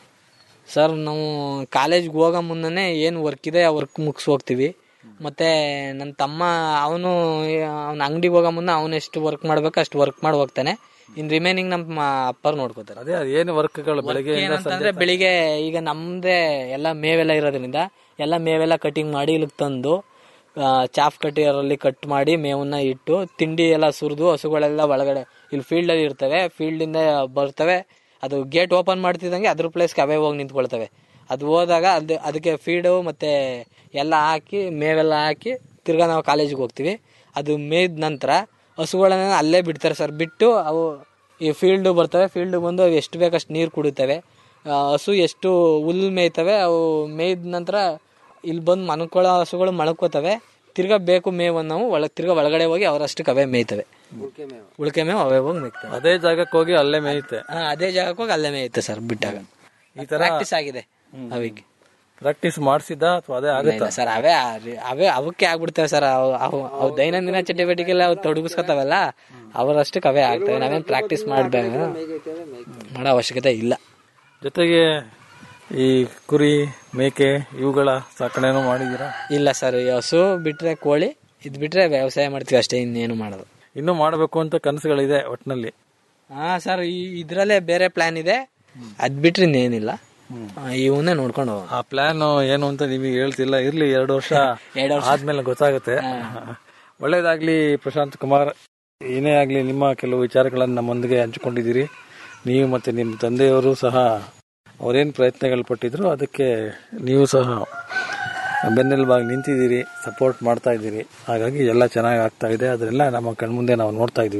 ಸರ್ ನಾವು ಕಾಲೇಜ್ಗೆ ಹೋಗೋ ಮುನ್ನನೇ ಏನು ವರ್ಕ್ ಇದೆ ಆ ವರ್ಕ್ ಮುಗಿಸ್ ಹೋಗ್ತೀವಿ ಮತ್ತೆ ನನ್ನ ತಮ್ಮ ಅವನು ಅವ್ನ ಅಂಗಡಿಗೆ ಹೋಗೋ ಮುನ್ನ ಅವನು ಎಷ್ಟು ವರ್ಕ್ ಮಾಡ್ಬೇಕು ಅಷ್ಟು ವರ್ಕ್ ಮಾಡಿ ಹೋಗ್ತಾನೆ ಇನ್ ರಿಮೈನಿಂಗ್ ನಮ್ಮ ಅಪ್ಪರು ನೋಡ್ಕೋತಾರೆ ಅದೇ ಅದು ಏನು ವರ್ಕ್ಗಳು ಬೆಳಗ್ಗೆ ಏನಂತಂದ್ರೆ ಬೆಳಿಗ್ಗೆ ಈಗ ನಮ್ದೇ ಎಲ್ಲ ಮೇವೆಲ್ಲ ಇರೋದ್ರಿಂದ ಎಲ್ಲ ಮೇವೆಲ್ಲ ಕಟಿಂಗ್ ಮಾಡಿ ಇಲ್ಲಿಗೆ ತಂದು ಆ, ಚಾಫ್ ಕಟ್ಟಿಯರಲ್ಲಿ ಕಟ್ ಮಾಡಿ ಮೇವನ್ನ ಇಟ್ಟು ತಿಂಡಿ ಎಲ್ಲ ಸುರಿದು ಹಸುಗಳೆಲ್ಲ ಒಳಗಡೆ ಇಲ್ಲಿ ಫೀಲ್ಡ್ ಅಲ್ಲಿ ಇರ್ತವೆ ಫೀಲ್ಡ್ ಇಂದ ಬರ್ತವೆ ಅದು ಗೇಟ್ ಓಪನ್ ಮಾಡ್ತಿದ್ದಂಗೆ ಅದ್ರ ಪ್ಲೇಸ್ಗೆ ಅವೇ ಹೋಗಿ ನಿಂತ್ಕೊಳ್ತವೆ ಅದು ಹೋದಾಗ ಅದು ಅದಕ್ಕೆ ಫೀಡು ಮತ್ತೆ ಎಲ್ಲ ಹಾಕಿ ಮೇವೆಲ್ಲ ಹಾಕಿ ತಿರ್ಗಾ ನಾವು ಕಾಲೇಜಿಗೆ ಹೋಗ್ತೀವಿ ಅದು ಮೇಯ್ದ ನಂತರ ಹಸುಗಳನ್ನ ಅಲ್ಲೇ ಬಿಡ್ತಾರೆ ಸರ್ ಬಿಟ್ಟು ಅವು ಈ ಫೀಲ್ಡ್ ಬರ್ತವೆ ಫೀಲ್ಡ್ ಬಂದು ಅವು ಎಷ್ಟು ಬೇಕಷ್ಟು ನೀರು ಕುಡಿತವೆ ಆ, ಹಸು ಎಷ್ಟು ಹುಲ್ಲು ಮೇಯ್ತವೆ ಅವು ಮೇಯ್ದ ನಂತರ ಇಲ್ಲಿ ಬಂದು ಮನ್ಕೊಳ್ಳೋ ಹಸುಗಳು ಮಳ್ಕೋತವೆ ತಿರ್ಗಾ ಬೇಕು ಮೇವನ್ನು ನಾವು ಒಳ ತಿರ್ಗಾ ಒಳಗಡೆ ಹೋಗಿ ಅವರಷ್ಟಕ್ಕೆ ಅವೇ ಮೇಯ್ತವೆ ಉಳ್ಕೆ ಮೇವು ಅವೇ ಹೋಗಿ ಮೇಯ್ತವೆ ಅದೇ ಜಾಗಕ್ಕೆ ಹೋಗಿ ಅಲ್ಲೇ ಮೇಯುತ್ತೆ ಹಾ, ಅದೇ ಜಾಗಕ್ಕೆ ಹೋಗಿ ಅಲ್ಲೇ ಮೇಯುತ್ತೆ ಸರ್ ಬಿಟ್ಟಾಗ ಈ ತರ ಪ್ರಾಕ್ಟೀಸ್ ಆಗಿದೆ ಅವಿಗೆ ಪ್ರಾಕ್ಟೀಸ್ ಮಾಡಿಸಿದ ಅಥವಾ ಅದೇ ಆಗುತ್ತಾ ಸರ್ ಅವೇ ಆ- ಅವೇ ಅವಕ್ಕೆ ಆಗ್ಬಿಡ್ತೇವೆ ಸರ್ ಅವು ಅವು ಅವು ದೈನಂದಿನ ಚಟುವಟಿಕೆಲ್ಲ ಅವು ತೊಡಗಿಸ್ಕೊತಾವಲ್ಲ ಅವರಷ್ಟಕ್ಕೆ ಅವೇ ಆಗ್ತವೆ ನಾವೇನು ಪ್ರಾಕ್ಟೀಸ್ ಮಾಡ್ಬೇಕು ಮಾಡೋ ಅವಶ್ಯಕತೆ ಇಲ್ಲ ಜೊತೆಗೆ ಈ ಕುರಿ ಮೇಕೆ ಇವುಗಳ ಸಾಕಣೆನೂ ಮಾಡಿದ್ದೀರಾ ಇಲ್ಲ ಸರ್ ಈ ಹಸು ಬಿಟ್ರೆ ಕೋಳಿ ಇದ್ ಬಿಟ್ರೆ ವ್ಯವಸಾಯ ಮಾಡ್ತೀವಿ ಅಷ್ಟೇ ಇನ್ನೇನು ಮಾಡೋದು ಇನ್ನೂ ಮಾಡಬೇಕು ಅಂತ ಕನಸುಗಳಿದೆ ಒಟ್ಟಿನಲ್ಲಿ ಹಾ ಸರ್ ಈ ಇದ್ರಲ್ಲೇ ಬೇರೆ ಪ್ಲಾನ್ ಇದೆ ಅದ್ ಬಿಟ್ರೆ ಇನ್ನೇನಿಲ್ಲ ಆ, ಇವನ್ನೇ ನೋಡ್ಕೊಂಡು ಹೋಗೋಣ ಆ ಪ್ಲಾನ್ ಏನು ಅಂತ ನಿಮಗೆ ಹೇಳ್ತಿಲ್ಲ ಇರ್ಲಿ ಎರಡು ವರ್ಷ ಎರಡು ವರ್ಷ ಆದ್ಮೇಲೆ ಗೊತ್ತಾಗುತ್ತೆ ಒಳ್ಳೇದಾಗ್ಲಿ ಪ್ರಶಾಂತ್ ಕುಮಾರ್ ಏನೇ ಆಗ್ಲಿ ನಿಮ್ಮ ಕೆಲವು ವಿಚಾರಗಳನ್ನು ನಮ್ಮೊಂದಿಗೆ ಹಂಚಿಕೊಂಡಿದ್ದೀರಿ ನೀವು ಮತ್ತೆ ನಿಮ್ಮ ತಂದೆಯವರು ಸಹ ಅವರೇನು ಪ್ರಯತ್ನಗಳು ಪಟ್ಟಿದ್ರು ಅದಕ್ಕೆ ನೀವು ಸಹ ಬೆನ್ನೆಲುಬಾಗಿ ನಿಂತಿದ್ದೀರಿ ಸಪೋರ್ಟ್ ಮಾಡ್ತಾ ಇದ್ದೀರಿ ಹಾಗಾಗಿ ಎಲ್ಲ ಚೆನ್ನಾಗಿ ಆಗ್ತಾ ಇದೆ ಅದನ್ನೆಲ್ಲ ನಮ್ಮ ಕಣ್ಮುಂದೆ ನಾವು ನೋಡ್ತಾ ಇದ್ದೀವಿ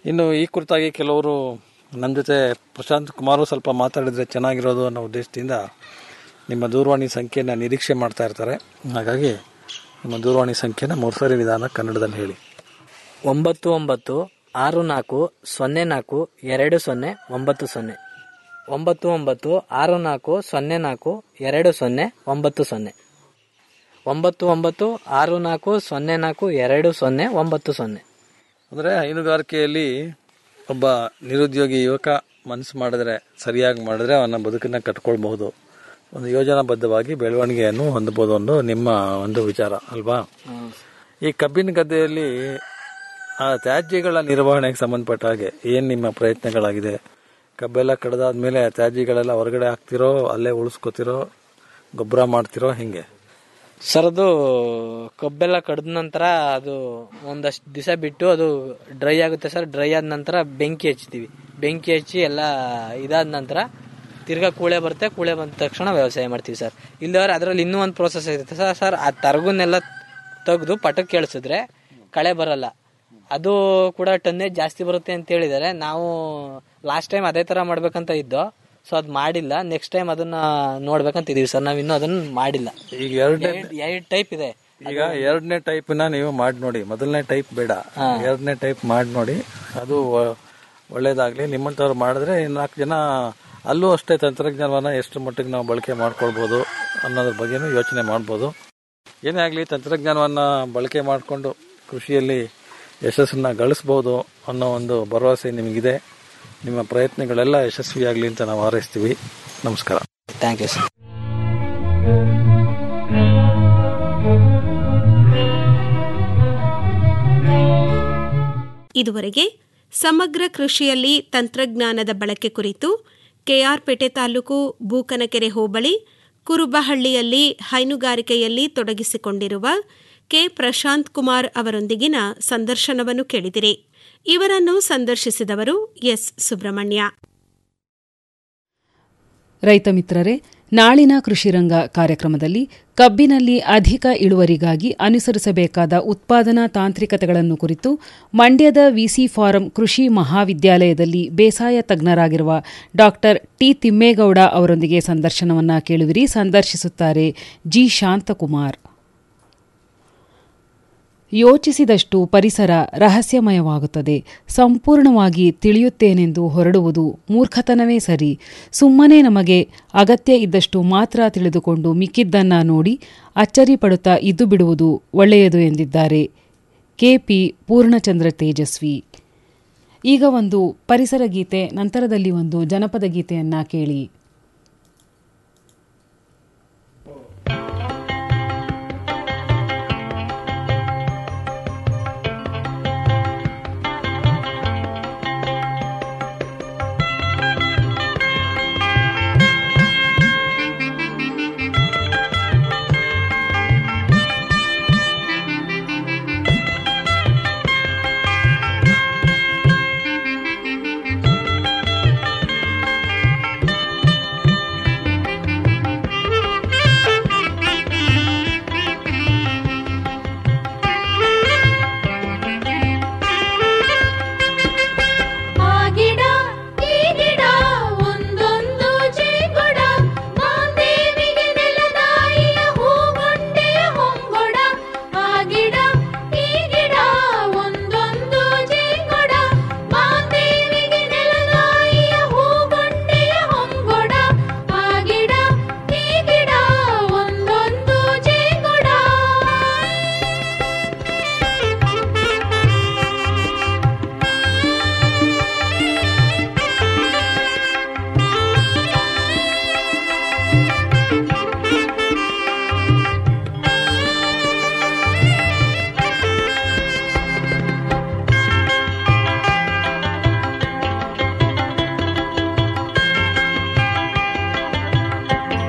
ಇನ್ನು ಈ ಕುರಿತಾಗಿ ಕೆಲವರು ನಮ್ಮ ಜೊತೆ ಪ್ರಶಾಂತ್ ಕುಮಾರು ಸ್ವಲ್ಪ ಮಾತಾಡಿದ್ರೆ ಚೆನ್ನಾಗಿರೋದು ಅನ್ನೋ ಉದ್ದೇಶದಿಂದ ನಿಮ್ಮ ದೂರವಾಣಿ ಸಂಖ್ಯೆನ ನಿರೀಕ್ಷೆ ಮಾಡ್ತಾ ಇರ್ತಾರೆ ಹಾಗಾಗಿ ನಿಮ್ಮ ದೂರವಾಣಿ ಸಂಖ್ಯೆನ ಮೂರ್ಸರಿ ವಿಧಾನ ಕನ್ನಡದಲ್ಲಿ ಹೇಳಿ ಒಂಬತ್ತು ಒಂಬತ್ತು ಆರು ನಾಲ್ಕು ಸೊನ್ನೆ ನಾಲ್ಕು ಎರಡು ಸೊನ್ನೆ ಒಂಬತ್ತು ಸೊನ್ನೆ ಒಂಬತ್ತು ಒಂಬತ್ತು ಆರು ನಾಲ್ಕು ಸೊನ್ನೆ ನಾಲ್ಕು ಎರಡು ಸೊನ್ನೆ ಒಂಬತ್ತು ಸೊನ್ನೆ ಒಂಬತ್ತು ಒಂಬತ್ತು ಆರು ನಾಲ್ಕು ಸೊನ್ನೆ ನಾಲ್ಕು ಎರಡು ಸೊನ್ನೆ ಒಂಬತ್ತು ಸೊನ್ನೆ ಅಂದರೆ ಹೈನುಗಾರಿಕೆಯಲ್ಲಿ ಒಬ್ಬ ನಿರುದ್ಯೋಗಿ ಯುವಕ ಮನಸ್ಸು ಮಾಡಿದ್ರೆ ಸರಿಯಾಗಿ ಮಾಡಿದ್ರೆ ಅವನ ಬದುಕನ್ನು ಕಟ್ಕೊಳ್ಬಹುದು ಒಂದು ಯೋಜನಾಬದ್ಧವಾಗಿ ಬೆಳವಣಿಗೆಯನ್ನು ಹೊಂದಬಹುದು ಅನ್ನೋ ನಿಮ್ಮ ಒಂದು ವಿಚಾರ ಅಲ್ವಾ ಈ ಕಬ್ಬಿನ ಗದ್ದೆಯಲ್ಲಿ ಆ ತ್ಯಾಜ್ಯಗಳ ನಿರ್ವಹಣೆಗೆ ಸಂಬಂಧಪಟ್ಟ ಹಾಗೆ ಏನು ನಿಮ್ಮ ಪ್ರಯತ್ನಗಳಾಗಿದೆ ಕಬ್ಬೆಲ್ಲ ಕಡ್ದಾದ್ಮೇಲೆ ಆ ತ್ಯಾಜ್ಯಗಳೆಲ್ಲ ಹೊರಗಡೆ ಹಾಕ್ತಿರೋ ಅಲ್ಲೇ ಉಳಿಸ್ಕೋತಿರೋ ಗೊಬ್ಬರ ಮಾಡ್ತಿರೋ ಹಿಂಗೆ ಸರ್ ಅದು ಕಬ್ಬೆಲ್ಲ ಕಡ್ದ ನಂತರ ಅದು ಒಂದಷ್ಟು ದಿವಸ ಬಿಟ್ಟು ಅದು ಡ್ರೈ ಆಗುತ್ತೆ ಸರ್ ಡ್ರೈ ಆದ ನಂತರ ಬೆಂಕಿ ಹಚ್ತೀವಿ ಬೆಂಕಿ ಹಚ್ಚಿ ಎಲ್ಲ ಇದಾದ ನಂತರ ತಿರ್ಗಾ ಕೂಳೆ ಬರುತ್ತೆ ಕೂಳೆ ಬಂದ ತಕ್ಷಣ ವ್ಯವಸಾಯ ಮಾಡ್ತೀವಿ ಸರ್ ಇಲ್ಲದವ್ರೆ ಅದರಲ್ಲಿ ಇನ್ನೂ ಒಂದು ಪ್ರೋಸೆಸ್ ಇರುತ್ತೆ ಸರ್ ಸರ್ ಆ ತರಗುನೆಲ್ಲ ತೆಗೆದು ಪಟಕ್ಕೆ ಕೇಳಿಸಿದ್ರೆ ಕಳೆ ಬರಲ್ಲ ಅದು ಕೂಡ ಟನ್ನೇಜ್ ಜಾಸ್ತಿ ಬರುತ್ತೆ ಅಂತ ಹೇಳಿದ್ದಾರೆ ನಾವು ಲಾಸ್ಟ್ ಟೈಮ್ ಅದೇ ತರ ಮಾಡ್ಬೇಕಂತ ಇದ್ದೋ ಸೊ ಅದು ಮಾಡಿಲ್ಲ ನೆಕ್ಸ್ಟ್ ಟೈಮ್ ಅದನ್ನ ನೋಡ್ಬೇಕಂತ ಇದೀವಿ ಸರ್ ನಾವ್ ಇನ್ನೂ ಅದನ್ನ ಮಾಡಿಲ್ಲ ಈಗ ಎರಡನೇ ಎರಡು ಟೈಪ್ ಇದೆ ಈಗ ಎರಡನೇ ಟೈಪ್ನ ನೀವು ಮಾಡಿ ನೋಡಿ ಮೊದಲನೇ ಟೈಪ್ ಬೇಡ ಎರಡನೇ ಟೈಪ್ ಮಾಡಿ ನೋಡಿ ಅದು ಒ- ಒಳ್ಳೇದಾಗ್ಲಿ ನಿಮ್ಮಂಥವ್ರು ಮಾಡಿದ್ರೆ ನಾಲ್ಕು ಜನ ಅಲ್ಲೂ ಅಷ್ಟೇ ತಂತ್ರಜ್ಞಾನವನ್ನ ಎಷ್ಟು ಮಟ್ಟಿಗೆ ನಾವು ಬಳಕೆ ಮಾಡ್ಕೊಳ್ಬೋದು ಅನ್ನೋದ್ರ ಬಗ್ಗೆನೂ ಯೋಚನೆ ಮಾಡ್ಬೋದು ಏನೇ ಆಗಲಿ ತಂತ್ರಜ್ಞಾನವನ್ನ ಬಳಕೆ ಮಾಡಿಕೊಂಡು ಕೃಷಿಯಲ್ಲಿ ಯಶಸ್ಸನ್ನ ಗಳಿಸ್ಬೋದು ಅನ್ನೋ ಒಂದು ಭರವಸೆ ನಿಮಗಿದೆ ನಿಮ್ಮ ಪ್ರಯತ್ನಗಳೆಲ್ಲ ಯಶಸ್ವಿಯಾಗಲಿ ಅಂತ ನಾವು ಹಾರೈಸ್ತೀವಿ ನಮಸ್ಕಾರ ಥ್ಯಾಂಕ್ ಯು ಸರ್ ಇದುವರೆಗೆ ಸಮಗ್ರ ಕೃಷಿಯಲ್ಲಿ ತಂತ್ರಜ್ಞಾನದ ಬಳಕೆ ಕುರಿತು ಕೆಆರ್ಪೇಟೆ ತಾಲೂಕು ಬೂಕನಕೆರೆ ಹೋಬಳಿ ಕುರುಬಹಳ್ಳಿಯಲ್ಲಿ ಹೈನುಗಾರಿಕೆಯಲ್ಲಿ ತೊಡಗಿಸಿಕೊಂಡಿರುವ ಕೆ ಪ್ರಶಾಂತ್ ಕುಮಾರ್ ಅವರೊಂದಿಗಿನ ಸಂದರ್ಶನವನ್ನು ಕೇಳಿದಿರಿ ಇವರನ್ನು ಸಂದರ್ಶಿಸಿದವರು ಎಸ್ ಸುಬ್ರಹ್ಮಣ್ಯ ರೈತ ಮಿತ್ರರೇ ನಾಳಿನ ಕೃಷಿರಂಗ ಕಾರ್ಯಕ್ರಮದಲ್ಲಿ ಕಬ್ಬಿನಲ್ಲಿ ಅಧಿಕ ಇಳುವರಿಗಾಗಿ ಅನುಸರಿಸಬೇಕಾದ ಉತ್ಪಾದನಾ ತಾಂತ್ರಿಕತೆಗಳನ್ನು ಕುರಿತು ಮಂಡ್ಯದ ವಿಸಿ ಫಾರಂ ಕೃಷಿ ಮಹಾವಿದ್ಯಾಲಯದಲ್ಲಿ ಬೇಸಾಯ ತಜ್ಞರಾಗಿರುವ ಡಾಕ್ಟರ್ ಟಿ ತಿಮ್ಮೇಗೌಡ ಅವರೊಂದಿಗೆ ಸಂದರ್ಶನವನ್ನ ಕೇಳುವಿರಿ ಸಂದರ್ಶಿಸುತ್ತಾರೆ ಜಿ ಶಾಂತಕುಮಾರ್ ಯೋಚಿಸಿದಷ್ಟು ಪರಿಸರ ರಹಸ್ಯಮಯವಾಗುತ್ತದೆ ಸಂಪೂರ್ಣವಾಗಿ ತಿಳಿಯುತ್ತೇನೆಂದು ಹೊರಡುವುದು ಮೂರ್ಖತನವೇ ಸರಿ ಸುಮ್ಮನೆ ನಮಗೆ ಅಗತ್ಯ ಇದ್ದಷ್ಟು ಮಾತ್ರ ತಿಳಿದುಕೊಂಡು ಮಿಕ್ಕಿದ್ದನ್ನ ನೋಡಿ ಅಚ್ಚರಿ ಪಡುತ್ತಾ ಇದ್ದು ಬಿಡುವುದು ಒಳ್ಳೆಯದು ಎಂದಿದ್ದಾರೆ ಕೆಪಿ ಪೂರ್ಣಚಂದ್ರ ತೇಜಸ್ವಿ ಈಗ ಒಂದು ಪರಿಸರ ಗೀತೆ ನಂತರದಲ್ಲಿ ಒಂದು ಜನಪದ ಗೀತೆಯನ್ನ ಕೇಳಿ ಆ ಗಿಡ ಈ ಗಿಡ ಒಂದೊಂದು ಜೇಗೊಡ ಮಾಂದೇವಿಗೆ ನೆಲದಾಯಿಯ ಹೂಗೊಂಡೆಯ ಹೊಂಗೊಡ ಆ ಗಿಡ ಈ ಗಿಡ ಒಂದೊಂದು ಜೇಗೊಡ ಮಾಂದೇವಿಗೆ ನೆಲದಾಯಿಯ ಹೂಗೊಂಡೆಯ ಹೊಂಗೊಡ ಆ ಗಿಡ ಈ ಗಿಡ ಒಂದೊಂದು ಜೇಗೊಡ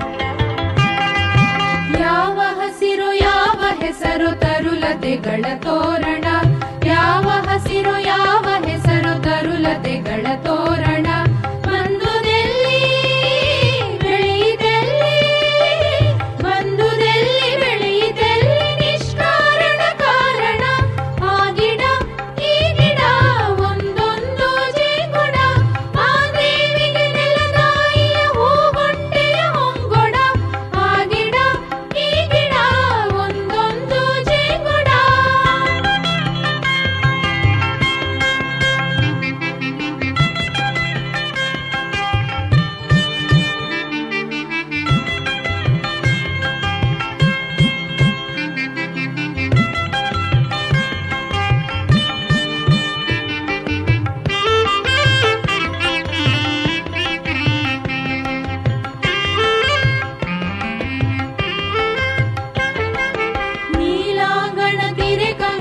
ಯಾವ ಹಸಿರು ಯಾವ ಹೆಸರು ತರುಲತೆಗಳ ತೋ